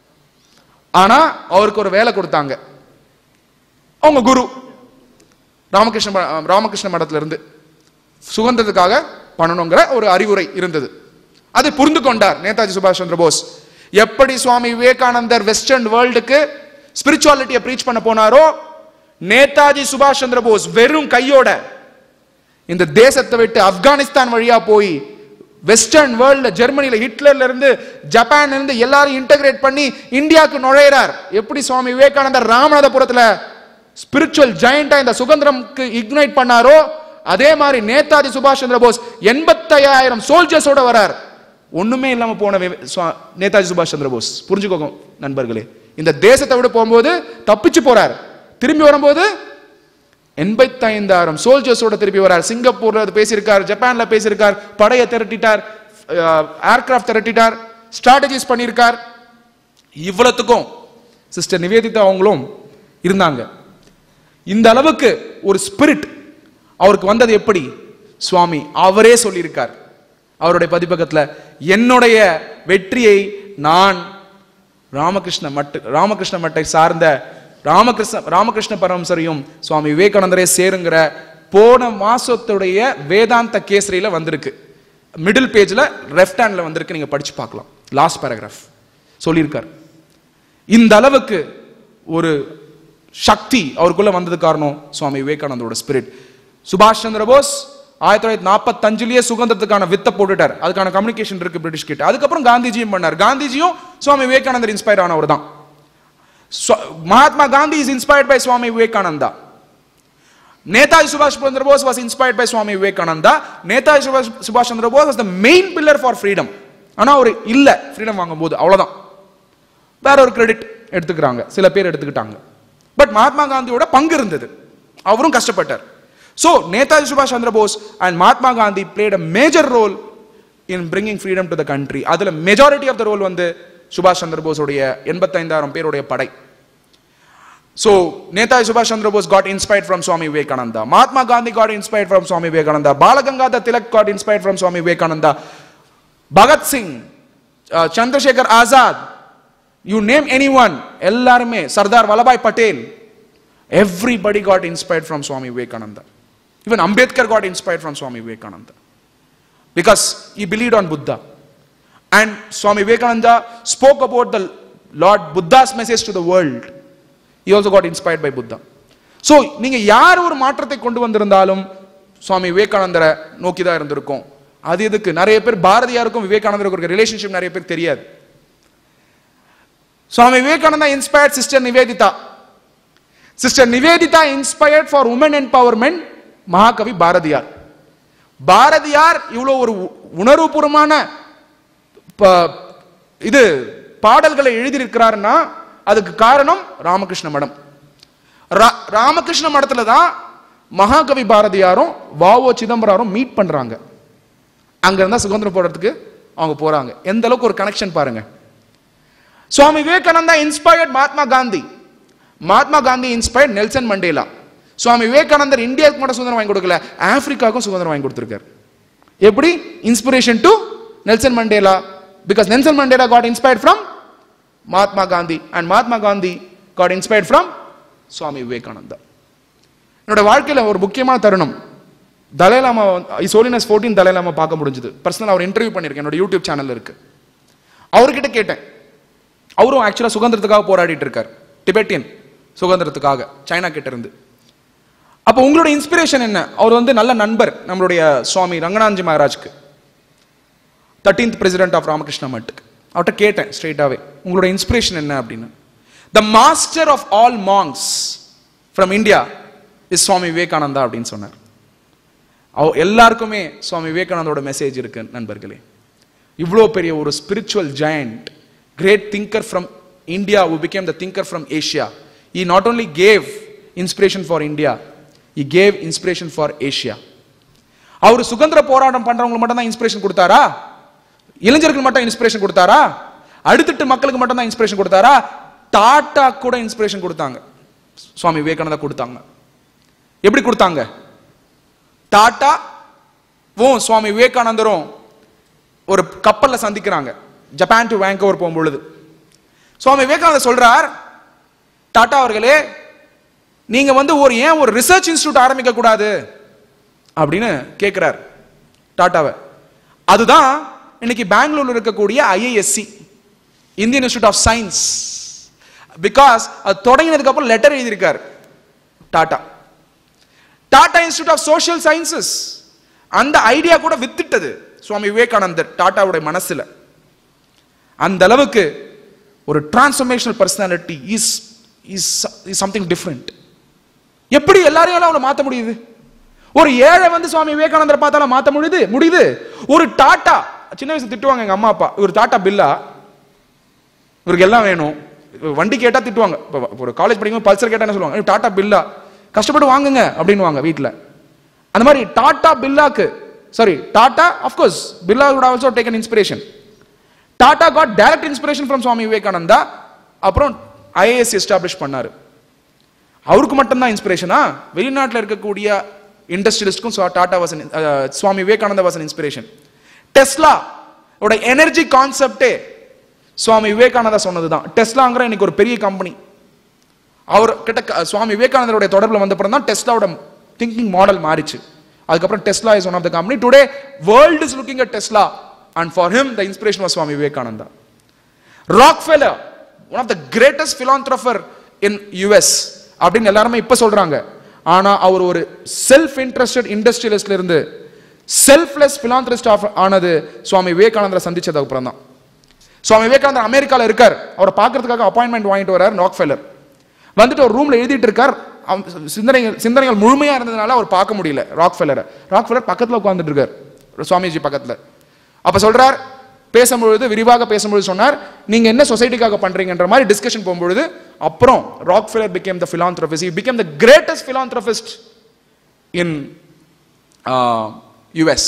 ஆனா அவருக்கு ஒரு வேலை கொடுத்தாங்க அவங்க குரு ராமகிருஷ்ண ம- ராமகிருஷ்ண மடத்துல இருந்து சுதந்திரத்துக்காக பண்ணணுங்கிற ஒரு அறிவுரை இருந்தது அதை புரிந்து கொண்டார் நேதாஜி சுபாஷ் சந்திர போஸ் எப்படி சுவாமி விவேகானந்தர் வெஸ்டர்ன் வேர்ல்டுக்கு ஸ்பிரிச்சுவாலிட்டியை ப்ரீச் பண்ண போனாரோ நேதாஜி சுபாஷ் சந்திர போஸ் வெறும் கையோட இந்த தேசத்தை விட்டு ஆப்கானிஸ்தான் வழியா போய் வெஸ்டர்ன் வேர்ல்ட்ல ஜெர்மனில ஹிட்லர்ல இருந்து ஜப்பான்ல இருந்து எல்லாரையும் இன்டகிரேட் பண்ணி இந்தியாவுக்கு நுழையிறார் எப்படி சுவாமி விவேகானந்தர் ராமநாதபுரத்துல ஸ்பிரிச்சுவல் ஜெயண்டா இந்த சுதந்திரம்க்கு இக்னைட் பண்ணாரோ அதே மாதிரி நேதாஜி சுபாஷ் சந்திர போஸ் எண்பத்தையாயிரம் சோல்ஜர்ஸோட வரார் ஒண்ணுமே இல்லாம போன வே- சுவா- நேதாஜி சுபாஷ் சந்திர போஸ் புரிஞ்சுக்கோங்க நண்பர்களே இந்த தேசத்தை விட போகும்போது தப்பிச்சு போறார் திரும்பி வரும்போது எண்பத்தைந்தாயிரம் சோல்ஜர்ஸோட திருப்பி வரார் சிங்கப்பூர்ல அது பேசியிருக்கார் ஜப்பான்ல பேசியிருக்கார் படையை திரட்டிட்டார் ஏர்கிராஃப்ட் திரட்டிட்டார் ஸ்ட்ராட்டஜிஸ் பண்ணியிருக்கார் இவ்வளத்துக்கும் சிஸ்டர் நிவேதிதா அவங்களும் இருந்தாங்க இந்த அளவுக்கு ஒரு ஸ்பிரிட் அவருக்கு வந்தது எப்படி சுவாமி அவரே சொல்லியிருக்கார் அவருடைய பதிப்பகத்துல என்னுடைய வெற்றியை நான் ராமகிருஷ்ண மட்டு ராமகிருஷ்ண மட்டை சார்ந்த ராமகிருஷ்ண ராமகிருஷ்ண பரமசரையும் சுவாமி விவேகானந்தரே சேருங்கிற போன மாசத்துடைய வேதாந்த கேசரியில வந்திருக்கு மிடில் பேஜ்ல லெஃப்ட் ஹேண்ட்ல வந்திருக்கு நீங்க படிச்சு பார்க்கலாம் லாஸ்ட் பேராகிராஃப் சொல்லியிருக்கார் இந்த அளவுக்கு ஒரு சக்தி அவருக்குள்ள வந்தது காரணம் சுவாமி விவேகானந்தரோட ஸ்பிரிட் சுபாஷ் சந்திர போஸ் ஆயிரத்தி தொள்ளாயிரத்தி நாற்பத்தஞ்சுலயே சுதந்திரத்துக்கான வித்தை போட்டுட்டார் அதுக்கான கம்யூனிகேஷன் இருக்கு பிரிட்டிஷ் கிட்ட அதுக்கப்புறம் காந்திஜியும் பண்ணார் காந்திஜியும் சுவாமி விவேகானந்தர் இன்ஸ்பயர் ஆனவர் தான் ஸ்வ- Mahatma Gandhi is inspired by சுவாமி விவேகானந்தா நேதாஜி சுபாஷ் Chandra Bose was inspired by சுவாமி விவேகானந்தா நேதாஜி சுபாஷ் சுபாஷ் Chandra Bose was the main pillar for freedom ஆனா அவர் இல்ல ஃப்ரீடம் வாங்கும்போது அவ்வளவுதான் வேற ஒரு கிரெடிட் எடுத்துக்கிறாங்க சில பேர் எடுத்துக்கிட்டாங்க பட் மகாத்மா காந்தியோட பங்கு இருந்தது அவரும் கஷ்டப்பட்டார் ஸோ நேதாஜி சுபாஷ் Chandra Bose and Mahatma Gandhi played a major role in bringing freedom to the country அதுல மெஜாரிட்டி ஆஃப் த ரோல் வந்து சுபாஷ் சந்திர போஸுடைய எண்பத்தைந்தாயிரம் பேருடைய படை So Netaji Subhash Chandra Bose got inspired from Swami Vivekananda. Mahatma Gandhi got inspired from Swami Vivekananda. Balagangadhar Tilak got inspired from Swami Vivekananda. Bhagat Singh, uh, Chandrasekhar Azad, you name anyone, எல்லாருமே Sardar Vallabhbhai Patel everybody got inspired from Swami Vivekananda. Even Ambedkar got inspired from Swami Vivekananda. Because he believed on Buddha. And Swami Vivekananda spoke about the Lord Buddha's message to the world. He also got inspired by Buddha. So நீங்க யார் ஒரு மாற்றத்தை கொண்டு வந்திருந்தாலும் சுவாமி விவேகானந்தரை நோக்கி தான் இருந்திருக்கும் அது எதுக்கு நிறைய பேர் பாரதியாருக்கும் விவேகானந்தருக்கும் இருக்க ரிலேஷன்ஷிப் நிறைய பேர் தெரியாது Swami Vivekananda inspired sister Nivedita sister Nivedita inspired for women empowerment Mahakavi Bharathiyar Bharathiyar இவ்வளவு ஒரு உ- உணர்வுபூர்வமான ப- இது பாடல்களை எழுதியிருக்கிறாருன்னா அதுக்கு காரணம் ராமகிருஷ்ண மடம் ரா- ராமகிருஷ்ண மடத்துல தான் மகாகவி பாரதியாரும் வாவோ சிதம்பரம் மீட் பண்றாங்க அங்க இருந்தா சுதந்திரம் போடுறதுக்கு அவங்க போறாங்க எந்த அளவுக்கு ஒரு கனெக்ஷன் பாருங்க Swami Vivekananda inspired Mahatma Gandhi Mahatma Gandhi inspired Nelson Mandela Swami Vivekanandar இந்தியாவுக்கு மட்டும் சுதந்திரம் வாங்கி கொடுக்கல ஆப்பிரிக்காவுக்கும் சுதந்திரம் வாங்கி கொடுத்திருக்காரு எப்படி inspiration to Nelson Mandela because Nelson Mandela got inspired from Mahatma Gandhi and Mahatma Gandhi got inspired from Swami Vivekananda என்னோட வாழ்க்கையில ஒரு முக்கியமான தருணம் Dalai Lama is holiness fourteen Dalai Lama பார்க்க முடிஞ்சது பர்சனல் அவர் இன்டர்வியூ பண்ணியிருக்கேன் என்னோட யூடியூப் சேனல் இருக்கு அவர்கிட்ட கேட்டேன் அவரும் ஆக்சுவலாக சுதந்திரத்துக்காக போராடிட்டு இருக்கார் டிபெட்டியன் சுதந்திரத்துக்காக சைனா கிட்ட இருந்து அப்போ உங்களோட இன்ஸ்பிரேஷன் என்ன அவர் வந்து நல்ல நண்பர் நம்மளுடைய சுவாமி ரங்கநாத்ஜி மகாராஜ்க்கு தேர்ட்டீன்த் பிரசிடென்ட் ஆஃப் ராமகிருஷ்ண மட்டுக்கு அவர்கிட்ட கேட்டேன் ஸ்ட்ரெயிட்டாவே உங்களோட இன்ஸ்பிரேஷன் என்ன அப்படின்னு the master of all monks from India is Swami Vivekananda அப்படின்னு சொன்னார் அவ எல்லாருக்குமே சுவாமி விவேகானந்தோட மெசேஜ் இருக்கு நண்பர்களே இவ்வளோ பெரிய ஒரு spiritual giant great thinker from India who became the thinker from Asia. He not only gave inspiration for India, he gave inspiration for Asia. அவர் சுதந்திர போராட்டம் பண்றவங்களுக்கு மட்டும் தான் இன்ஸ்பிரேஷன் கொடுத்தாரா இளைஞர்களுக்கு மட்டும் இன்ஸ்பிரேஷன் கொடுத்தாரா அடுத்தட்டு மக்களுக்கு மட்டும் தான் இன்ஸ்பிரேஷன் கொடுத்தாரா டாட்டா கூட இன்ஸ்பிரேஷன் கொடுத்தாங்க சுவாமி விவேகானந்தா கொடுத்தாங்க எப்படி கொடுத்தாங்க டாட்டா வும் சுவாமி விவேகானந்தரும் ஒரு கப்பல்ல சந்திக்கிறாங்க ஜப்பான் டு வேங்கோவர் போகும்பொழுது சுவாமி விவேகானந்தர் சொல்றார் டாடா அவர்களே நீங்க வந்து ஒரு ஏன் ஒரு ரிசர்ச் இன்ஸ்டியூட் ஆரம்பிக்க கூடாது அப்படின்னு கேட்கிறார் டாட்டாவை அதுதான் இன்னைக்கு பெங்களூர்ல இருக்கக்கூடிய IISc Indian institute of science because அது தொடங்கினதுக்கு அப்புறம் லெட்டர் எழுதியிருக்கார் Tata Tata institute of social sciences அந்த ஐடியா கூட வித்துட்டது சுவாமி விவேகானந்தர் டாட்டாவுடைய மனசுல அந்த அளவுக்கு ஒரு transformational personality is is something different எப்படி எல்லாரையும் அவளை மாத்த முடியுது ஒரு ஏழை வந்து சுவாமி விவேகானந்தரை பார்த்தாலும் மாத்த முடியுது முடியுது ஒரு டாட்டா சின்ன வயசு திட்டுவாங்க எங்க அம்மா அப்பா இவர் டாட்டா பில்லா இவருக்கு எல்லாம் வேணும் இப்ப வண்டி கேட்டா திட்டுவாங்க இப்போ ஒரு காலேஜ் படிக்கும்போது பல்சர் கேட்டா என்ன சொல்லுவாங்க "ஏய், டாடா பில்லா கஷ்டப்பட்டு வாங்குங்க அப்படின்னுவாங்க வீட்ல அந்த மாதிரி டாடா பில்லாக்கு sorry Tata of course Birla would also taken inspiration Tata got direct inspiration from Swami Vivekananda அப்புறம் ஐஏஎஸ் எஸ்டாப்ளிஷ் பண்ணாரு அவருக்கு மட்டும்தான் இன்ஸ்பிரேஷனா வெளிநாட்டில் இருக்கக்கூடிய இண்டஸ்ட்ரியலிஸ்ட்க்கும் Tata was Swami Vivekananda was inspiration Tesla ஓட எனர்ஜி கான்செப்டே சுவாமி விவேகானந்தா சொன்னதுதான் டெஸ்லாங்கிற இன்னைக்கு ஒரு பெரிய கம்பெனி அவர் கிட்ட க- சுவாமி விவேகானந்தருடைய தொடர்பில் வந்த அப்புறம் தான் டெஸ்லாவோட திங்கிங் மாடல் மாறிச்சு அதுக்கப்புறம் Tesla is one of the company today world is looking at Tesla and for him the inspiration was Swami Vivekananda Rockefeller one of the greatest philanthropist in US அப்படின்னு எல்லாருமே இப்ப சொல்றாங்க ஆனா அவர் ஒரு செல்ஃப் இன்ட்ரெஸ்டட் இண்டஸ்ட்ரியலிஸ்ட்ல இருந்து செல்ஃப்லெஸ் பிலாந்த்ரிஸ்ட் ஆனது சுவாமி விவேகானந்தரை சந்திச்சதுக்கு அப்புறம் தான் சுவாமி விவேகானந்தர் அமெரிக்கால இருக்கார் அவரை பார்க்கறதுக்காக அப்பாயின்மெண்ட் வாங்கிட்டு வரார் ராக்ஃபெல்லர் வந்துட்டு ஒரு ரூம்ல எழுதிட்டு இருக்கார் அவ- சிந்தனைகள் சிந்தனைகள் முழுமையா இருந்ததுனால அவர் பார்க்க முடியல ராக்ஃபெல்லரை ராக்ஃபெல்லர் பக்கத்துல உட்கார்ந்துட்டு இருக்கார் சுவாமிஜி பக்கத்துல அப்ப சொல்றார் பேசும்பொழுது விரிவாக பேசும்பொழுது சொன்னார் நீங்க என்ன சொசைட்டிக்காக பண்றீங்கன்ற மாதிரி டிஸ்கஷன் போகும்பொழுது அப்புறம் Rockefeller became the philanthropist he became the greatest philanthropist in uh, US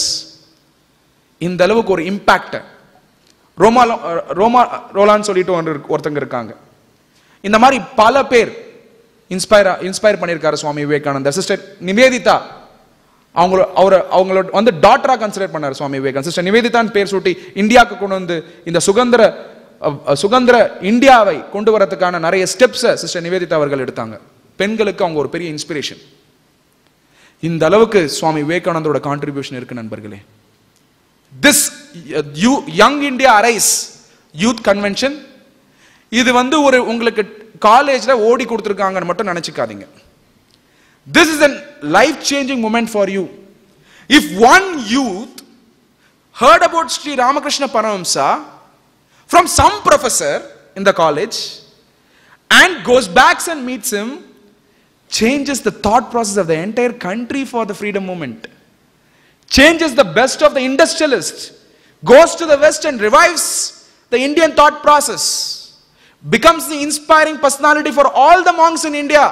இந்த அளவுக்கு ஒரு இம்பாக்ட் ரோமா ரோமா ரோலான்னு சொல்லிட்டு ஒன்று இருக்கு- ஒருத்தங்க இருக்காங்க இந்த மாதிரி பல பேர் இன்ஸ்பயர் இன்ஸ்பயர் பண்ணியிருக்காரு சுவாமி விவேகானந்தர் சிஸ்டர் நிவேதிதா அவங்கள அவரை அவங்களோட வந்து டாக்டரா கன்சிடர் பண்ணார் சுவாமி விவேகானந்த சிஸ்டர் நிவேதிதான் பேர் சூட்டி இந்தியாவுக்கு கொண்டு வந்து இந்த சுதந்திர அஹ், அஹ், சுதந்திர இந்தியாவை கொண்டு வரதுக்கான நிறைய ஸ்டெப்ஸை சிஸ்டர் நிவேதிதா அவர்கள் எடுத்தாங்க பெண்களுக்கு அவங்க ஒரு பெரிய இன்ஸ்பிரேஷன் இந்த அளவுக்கு சுவாமி விவேகானந்தரோட கான்ட்ரிபியூஷன் இருக்கு நண்பர்களே this you young India arise youth convention இது வந்து ஒரு உங்களுக்கு காலேஜ்ல ஓடி கொடுத்துருக்காங்கன்னு மட்டும் நினைச்சுக்காதீங்க this is an life changing moment for you if one youth heard about Sri Ramakrishna Paramhamsa from some professor in the college and goes back and meets him, changes the thought process of the entire country for the freedom movement. Changes the best of the industrialist, goes to the West and revives the Indian thought process, becomes the inspiring personality for all the monks in India.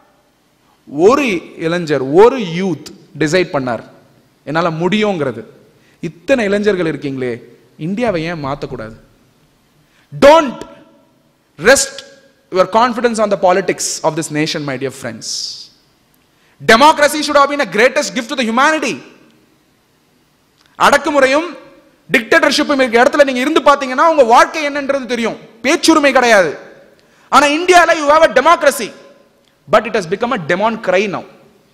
ஒரு இளைஞர் ஒரு youth decide பண்ணார் என்னால முடியுங்கிறது இத்தனை இளைஞர்கள் இருக்கீங்களே இந்தியாவை ஏன் மாத்தக்கூடாது don't rest your confidence on the politics of this nation my dear friends democracy should have been a greatest gift to the humanity அடக்குமுறையும் டிக்டேட்டர்ஷிப்பும் இருக்க இடத்துல நீங்க இருந்து பாத்தீங்கன்னா உங்க வாழ்க்கை என்னன்றது தெரியும் பேச்சுரிமை கிடையாது ஆனா இந்தியால you have a democracy but it has become a demon cry now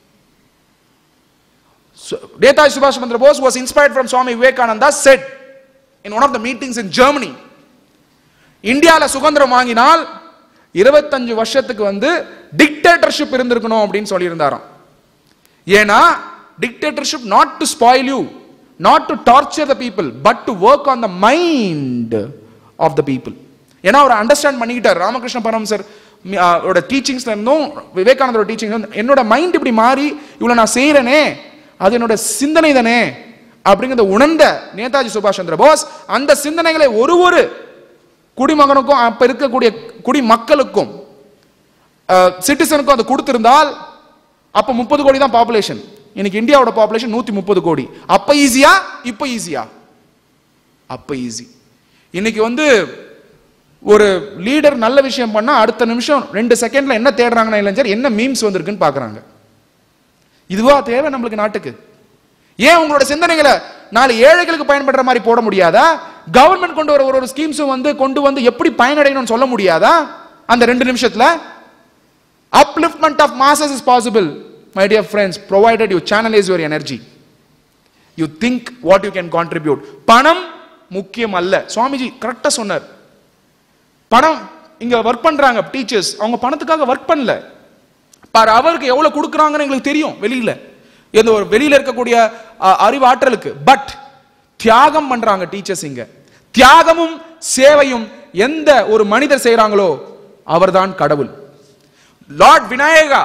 Netaji Subhash Chandra Bose was inspired from Swami Vivekananda said in one of the meetings in Germany இந்தியால சுதந்திரம் வாங்கினால் இருபத்தஞ்சு வருஷத்துக்கு வந்து டிக்டேட்டர்ஷிப் இருந்திருக்கணும் அப்படின்னு சொல்லியிருந்தாராம் ஏன்னா dictatorship not to spoil you not to torture the people but to work on the mind of the people ஏன்னா அவர் அண்டர்ஸ்டாண்ட் பண்ணிக்கிட்டார் ராமகிருஷ்ண பரமசர் ஓட டீச்சிங்ஸ்ல இருந்தும் விவேகானந்தரோட டீச்சிங் என்னோட மைண்ட் இப்படி மாறி இவ்வளவு நான் செய்யறேனே அது என்னோட சிந்தனை தானே அப்படிங்கிறத உணர்ந்த நேதாஜி சுபாஷ் சந்திர போஸ் அந்த சிந்தனைகளை ஒரு ஒரு குடிமகனுக்கும் அப்ப இருக்கக்கூடிய குடிமக்களுக்கும் சிட்டிசனுக்கும் அது கொடுத்திருந்தால் அப்ப முப்பது கோடி தான் பாப்புலேஷன் இன்னைக்கு இந்தியாவோட பாப்புலேஷன் நூத்தி முப்பது கோடி அப்ப ஈஸியா இப்ப ஈஸியா அப்ப ஈஸி இன்னைக்கு வந்து ஒரு லீடர் நல்ல விஷயம் பண்ணா அடுத்த நிமிஷம் ரெண்டு செகண்ட்ல என்ன தேடுறாங்கன்னா இளைஞர் என்ன மீம்ஸ் வந்திருக்குன்னு பாக்குறாங்க இதுவா தேவை நம்மளுக்கு நாட்டுக்கு ஏன் உங்களோட சிந்தனைகளை நாலு ஏழைகளுக்கு பயன்படுற மாதிரி போட முடியாதா கவர்மெண்ட் கொண்டு வர ஒரு ஒரு ஸ்கீம்ஸும் வந்து கொண்டு வந்து எப்படி பயனடையணும்னு சொல்ல முடியாதா அந்த ரெண்டு நிமிஷத்துல upliftment of masses is possible my dear friends provided you channelize your energy you think what you can contribute பணம் முக்கியம் அல்ல சுவாமிஜி கரெக்டா சொன்னார் பணம் இங்க ஒர்க் பண்றாங்க டீச்சர்ஸ் அவங்க பணத்துக்காக ஒர்க் பண்ணல பார் அவருக்கு எவ்வளவு கொடுக்குறாங்கன்னு எங்களுக்கு தெரியும் வெளியில எந்த ஒரு வெளியில இருக்கக்கூடிய அஹ், அறிவாற்றலுக்கு பட் தியாகம் பண்றாங்க டீச்சர்ஸ் இங்க தியாகமும் சேவையும் எந்த ஒரு மனிதர் செய்றாங்களோ அவர்தான் கடவுள் லார்ட் விநாயகா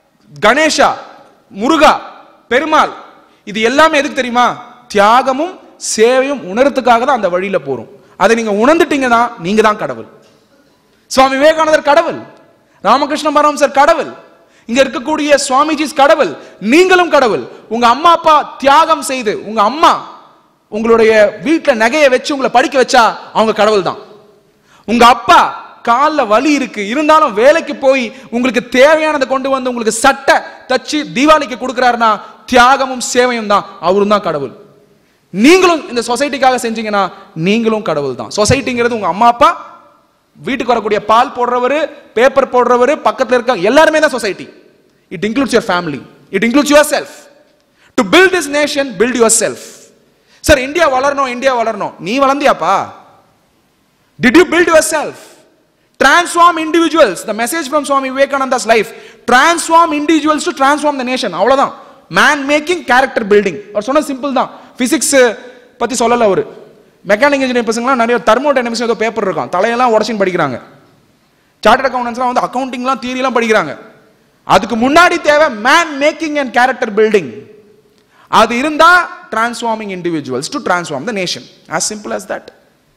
கணேஷா முருகா பெருமாள் இது எல்லாமே எதுக்கு தெரியுமா தியாகமும் சேவையும் உணர்த்துக்காக தான் அந்த வழியில போறோம் அதை நீங்க உணர்ந்துட்டீங்கன்னா நீங்க தான் கடவுள் சுவாமி விவேகானந்தர் கடவுள் ராமகிருஷ்ண பரமசர் கடவுள் இங்க இருக்கக்கூடிய சுவாமிஜிஸ் கடவுள் நீங்களும் கடவுள் உங்க அம்மா அப்பா தியாகம் செய்து உங்க அம்மா உங்களுடைய வீட்டுல நகையை வச்சு உங்களை படிக்க வச்சா அவங்க கடவுள் தான் உங்க அப்பா காலில் வலி இருக்கு இருந்தாலும் வேலைக்கு போய் உங்களுக்கு தேவையானதை கொண்டு வந்து உங்களுக்கு சட்டை தச்சு தீபாவளிக்கு கொடுக்குறாருன்னா தியாகமும் சேவையும் தான் அவரும் தான் கடவுள் நீங்களும் இந்த சொசைட்டிக்காக செஞ்சீங்கன்னா நீங்களும் கடவுள் தான் சொசைட்டிங்கிறது உங்க அம்மா அப்பா வீட்டுக்கு வரக்கூடிய பால் போடுறவரு பேப்பர் போடுறவரு பக்கத்துல இருக்க எல்லாருமே தான் society it includes your family it includes your self to build this nation build your self sir India வளரணும் இந்தியா வளரணும் நீ வளர்ந்தியாப்பா Did you build yourself? Transform individuals. The message from Swami Vivekananda's life. Transform individuals to transform the nation. அவ்வளவுதான் man making character building அவர் சொன்ன simple தான் physics பத்தி சொல்லல அவரு மெக்கானிக் இன்ஜினியர் பசங்களாம் நிறைய தெர்மோடைனமிக்ஸ் ஏதோ பேப்பர் இருக்கும் தலையெல்லாம் உடச்சின்னு படிக்கிறாங்க சார்ட்டர்ட் அக்கௌண்டன்ஸ்லாம் வந்து அக்கௌண்டிங்லாம் தியரிலாம் படிக்கிறாங்க அதுக்கு முன்னாடி தேவை man making and character building அது இருந்தா transforming individuals to transform the nation as simple as that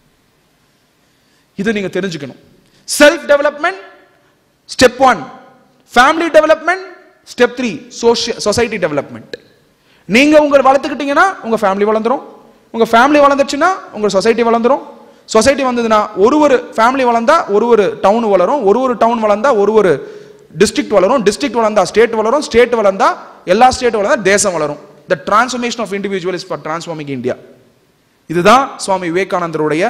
இதை நீங்க தெரிஞ்சுக்கணும் self development step one family development step three society development நீங்க உங்களை வளர்த்துக்கிட்டீங்கன்னா உங்க ஃபேமிலி வளர்ந்துரும் உங்க ஃபேமிலி வளர்ந்துச்சுன்னா உங்க சொசைட்டி வளர்ந்துரும் சொசைட்டி வந்ததுன்னா ஒரு ஒரு ஃபேமிலி வளர்ந்தா ஒரு ஒரு டவுன் வளரும் ஒரு ஒரு டவுன் வளர்ந்தா ஒரு ஒரு டிஸ்ட்ரிக்ட் வளரும் டிஸ்ட்ரிக்ட் வளர்ந்தா ஸ்டேட் வளரும் ஸ்டேட் வளர்ந்தா எல்லா ஸ்டேட் வளர்ந்தா தேசம் வளரும் the transformation of individual is for transforming India இதுதான் சுவாமி விவேகானந்தருடைய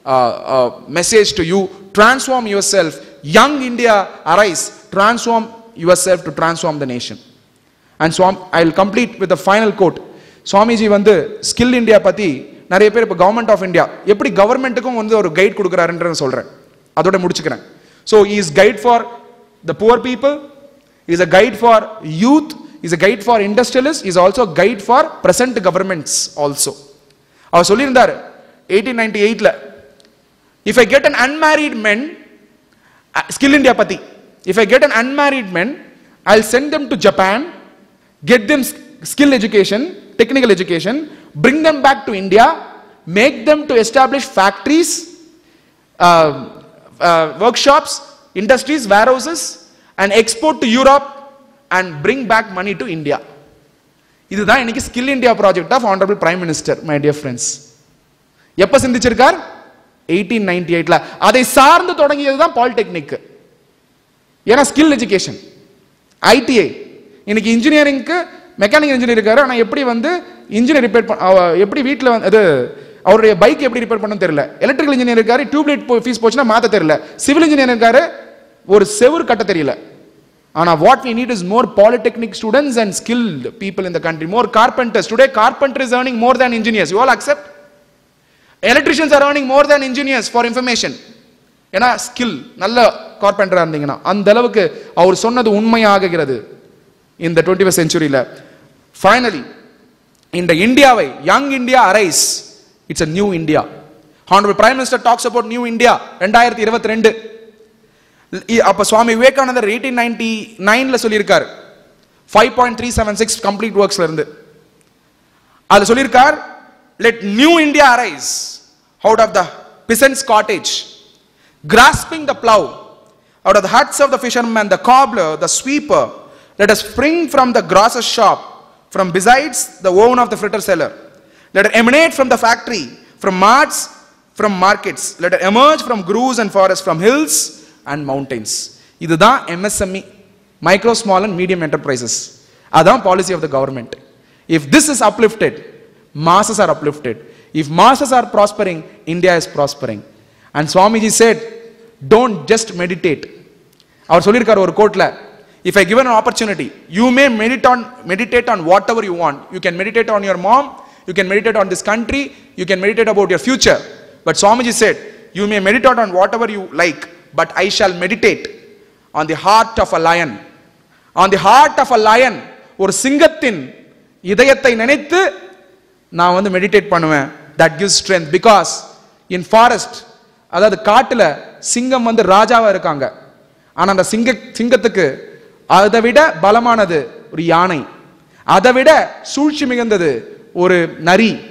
message to you transform your self young India arise transform your self to transform the nation and Swami I will complete with final quote Swamiji வந்து skill India பத்தி நிறைய பேர் இப்போ government of India எப்படி கவர்மெண்ட்டுக்கும் வந்து ஒரு கைட் கொடுக்குறாருன்றத சொல்றேன் அதோட முடிச்சுக்கிறேன் so is guide for the poor people is a guide for youth is a guide for industrialist is also guide for present governments also அவர் சொல்லியிருந்தார் எயிட்டீன் நைன்டி எயிட்ல if I get an unmarried men skill India பத்தி if I get an unmarried men I sent them to Japan get them sk- skill education, technical education, bring them back to India, make them to establish factories, uh, uh, workshops, industries, warehouses, and export to Europe and bring back money to India. இதுதான் இன்னைக்கு skill India project of honourable prime minister my dear friends எப்ப சிந்திச்சிருக்கார் eighteen ninety எயிட்ல அதை சார்ந்து தொடங்கியது தான் polytechnic ஏன்னா ஸ்கில் எஜுகேஷன் ஐடிஐ இன்னைக்கு இன்ஜினியரிங்க்கு மெக்கானிக் இன்ஜினியர் இருக்காரு ஆனால் எப்படி வந்து இன்ஜினியர் ரிப்பேர் எப்படி வீட்டில் வந்து அது அவருடைய பைக் எப்படி ரிப்பேர் பண்ணணும் தெரியல எலக்ட்ரிக்கல் இன்ஜினியர் இருக்காரு டியூப்லைட் ஃபீஸ் போச்சுன்னா மாற்ற தெரியல சிவில் இன்ஜினியர் இருக்காரு ஒரு செவுரு கட்ட தெரியல ஆனா what we need is more polytechnic students and skilled people in the country more carpenters today carpenter is earning more than engineers you all accept electricians are earning more than engineers for information ஏன்னா skill நல்ல கார்பெண்டரா இருந்தீங்கன்னா அந்த அளவுக்கு அவர் சொன்னது உண்மையாகுகிறது இந்த twenty first செஞ்சுரியில் finally இந்த இந்தியாவை young India arise it's a new India honourable prime minister talks about new India ரெண்டாயிரத்தி இருபத்தி ரெண்டு அப்ப சுவாமி விவேகானந்தர் எயிட்டீன் நைன்டி நைன்ல சொல்லியிருக்காரு five point three seven six complete ஒர்க்ஸ்ல இருந்து அது சொல்லியிருக்கார் let new India arise out of the peasants cottage grasping the plow out of the huts of the fisherman, the cobbler, the sweeper, let us spring from the grocer's shop, from besides the oven of the fritter seller. Let it emanate from the factory, from marts, from markets. Let it emerge from groves and forests, from hills and mountains. இதுதான் MSME, micro, small and medium enterprises. அதான் policy of the government. If this is uplifted, masses are uplifted. If masses are prospering, India is prospering. And Swamiji said, don't just meditate. அவர் சொல்லியிருக்காரு ஒரு கோட்ல if I given an opportunity you may meditate on meditate on whatever you want you can meditate on your mom you can meditate on this country you can meditate about your future but swamiji said you may meditate on whatever you like but i shall meditate on the heart of a lion on the heart of a lion ஒரு சிங்கத்தின் இதயத்தை நினைத்து நான் வந்து meditate பண்ணுவேன் that gives strength because in forest அதாவது காட்டுல சிங்கம் வந்து ராஜாவா இருக்காங்க ஆனா அந்த சிங்க சிங்கத்துக்கு அதை விட பலமானது ஒரு யானை அதை விட சூழ்ச்சி மிகுந்தது ஒரு நரி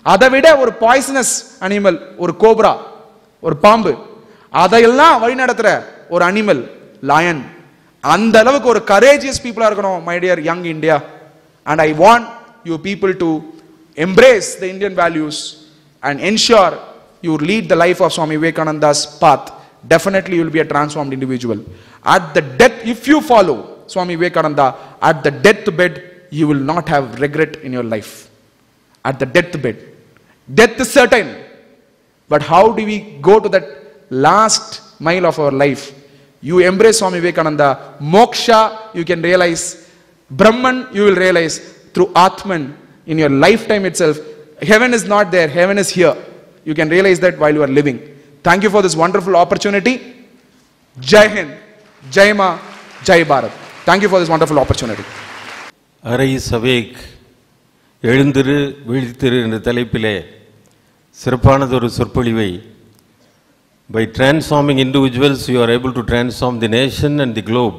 அதை விட ஒரு பாய்சனஸ் அனிமல் ஒரு கோப்ரா ஒரு பாம்பு அதையெல்லாம் வழிநடத்துற ஒரு அனிமல் லயன் அந்த அளவுக்கு ஒரு கரேஜியஸ் பீப்புளா இருக்கணும் my dear young India and I want you people to embrace the Indian values and ensure you lead the life of Swami Vivekananda's path definitely you will be a transformed individual. At the death, if you follow Swami Vivekananda, at the deathbed, you will not have regret in your life. At the deathbed. Death is certain. But how do we go to that last mile of our life? You embrace Swami Vivekananda. Moksha, you can realize. Brahman, you will realize through Atman in your lifetime itself. Heaven is not there, heaven is here. You can realize that while you are living. Thank you for this wonderful opportunity. Jai Hind, Jai Ma, Jai Bharat. Thank you for this wonderful opportunity. அரை சவேக் எழுந்திரு வீழ்த்திரு என்ற தலைப்பிலே சிறப்பானதொரு சொற்பொழிவை by transforming individuals you are able to transform the nation and the globe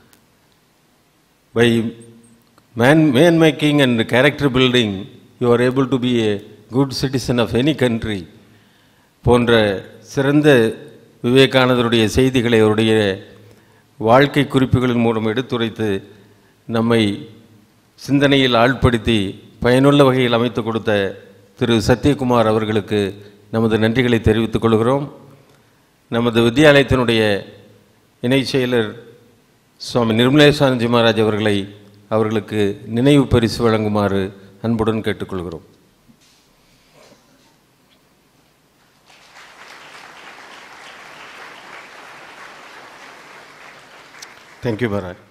by man man making and character building you are able to be a good citizen of any country போன்ற சிறந்த விவேகானந்தருடைய செய்திகளை அவருடைய வாழ்க்கை குறிப்புகளின் மூலம் எடுத்துரைத்து நம்மை சிந்தனையில் ஆழ்படுத்தி பயனுள்ள வகையில் அமைத்து கொடுத்த திரு சத்யகுமார் அவர்களுக்கு நமது நன்றிகளை தெரிவித்துக் கொள்கிறோம் நமது வித்தியாலயத்தினுடைய இணை செயலர் சுவாமி நிர்மலேசானந்தி மகாராஜ் அவர்களை அவர்களுக்கு நினைவு பரிசு வழங்குமாறு அன்புடன் கேட்டுக்கொள்கிறோம் Thank you, Maharaj.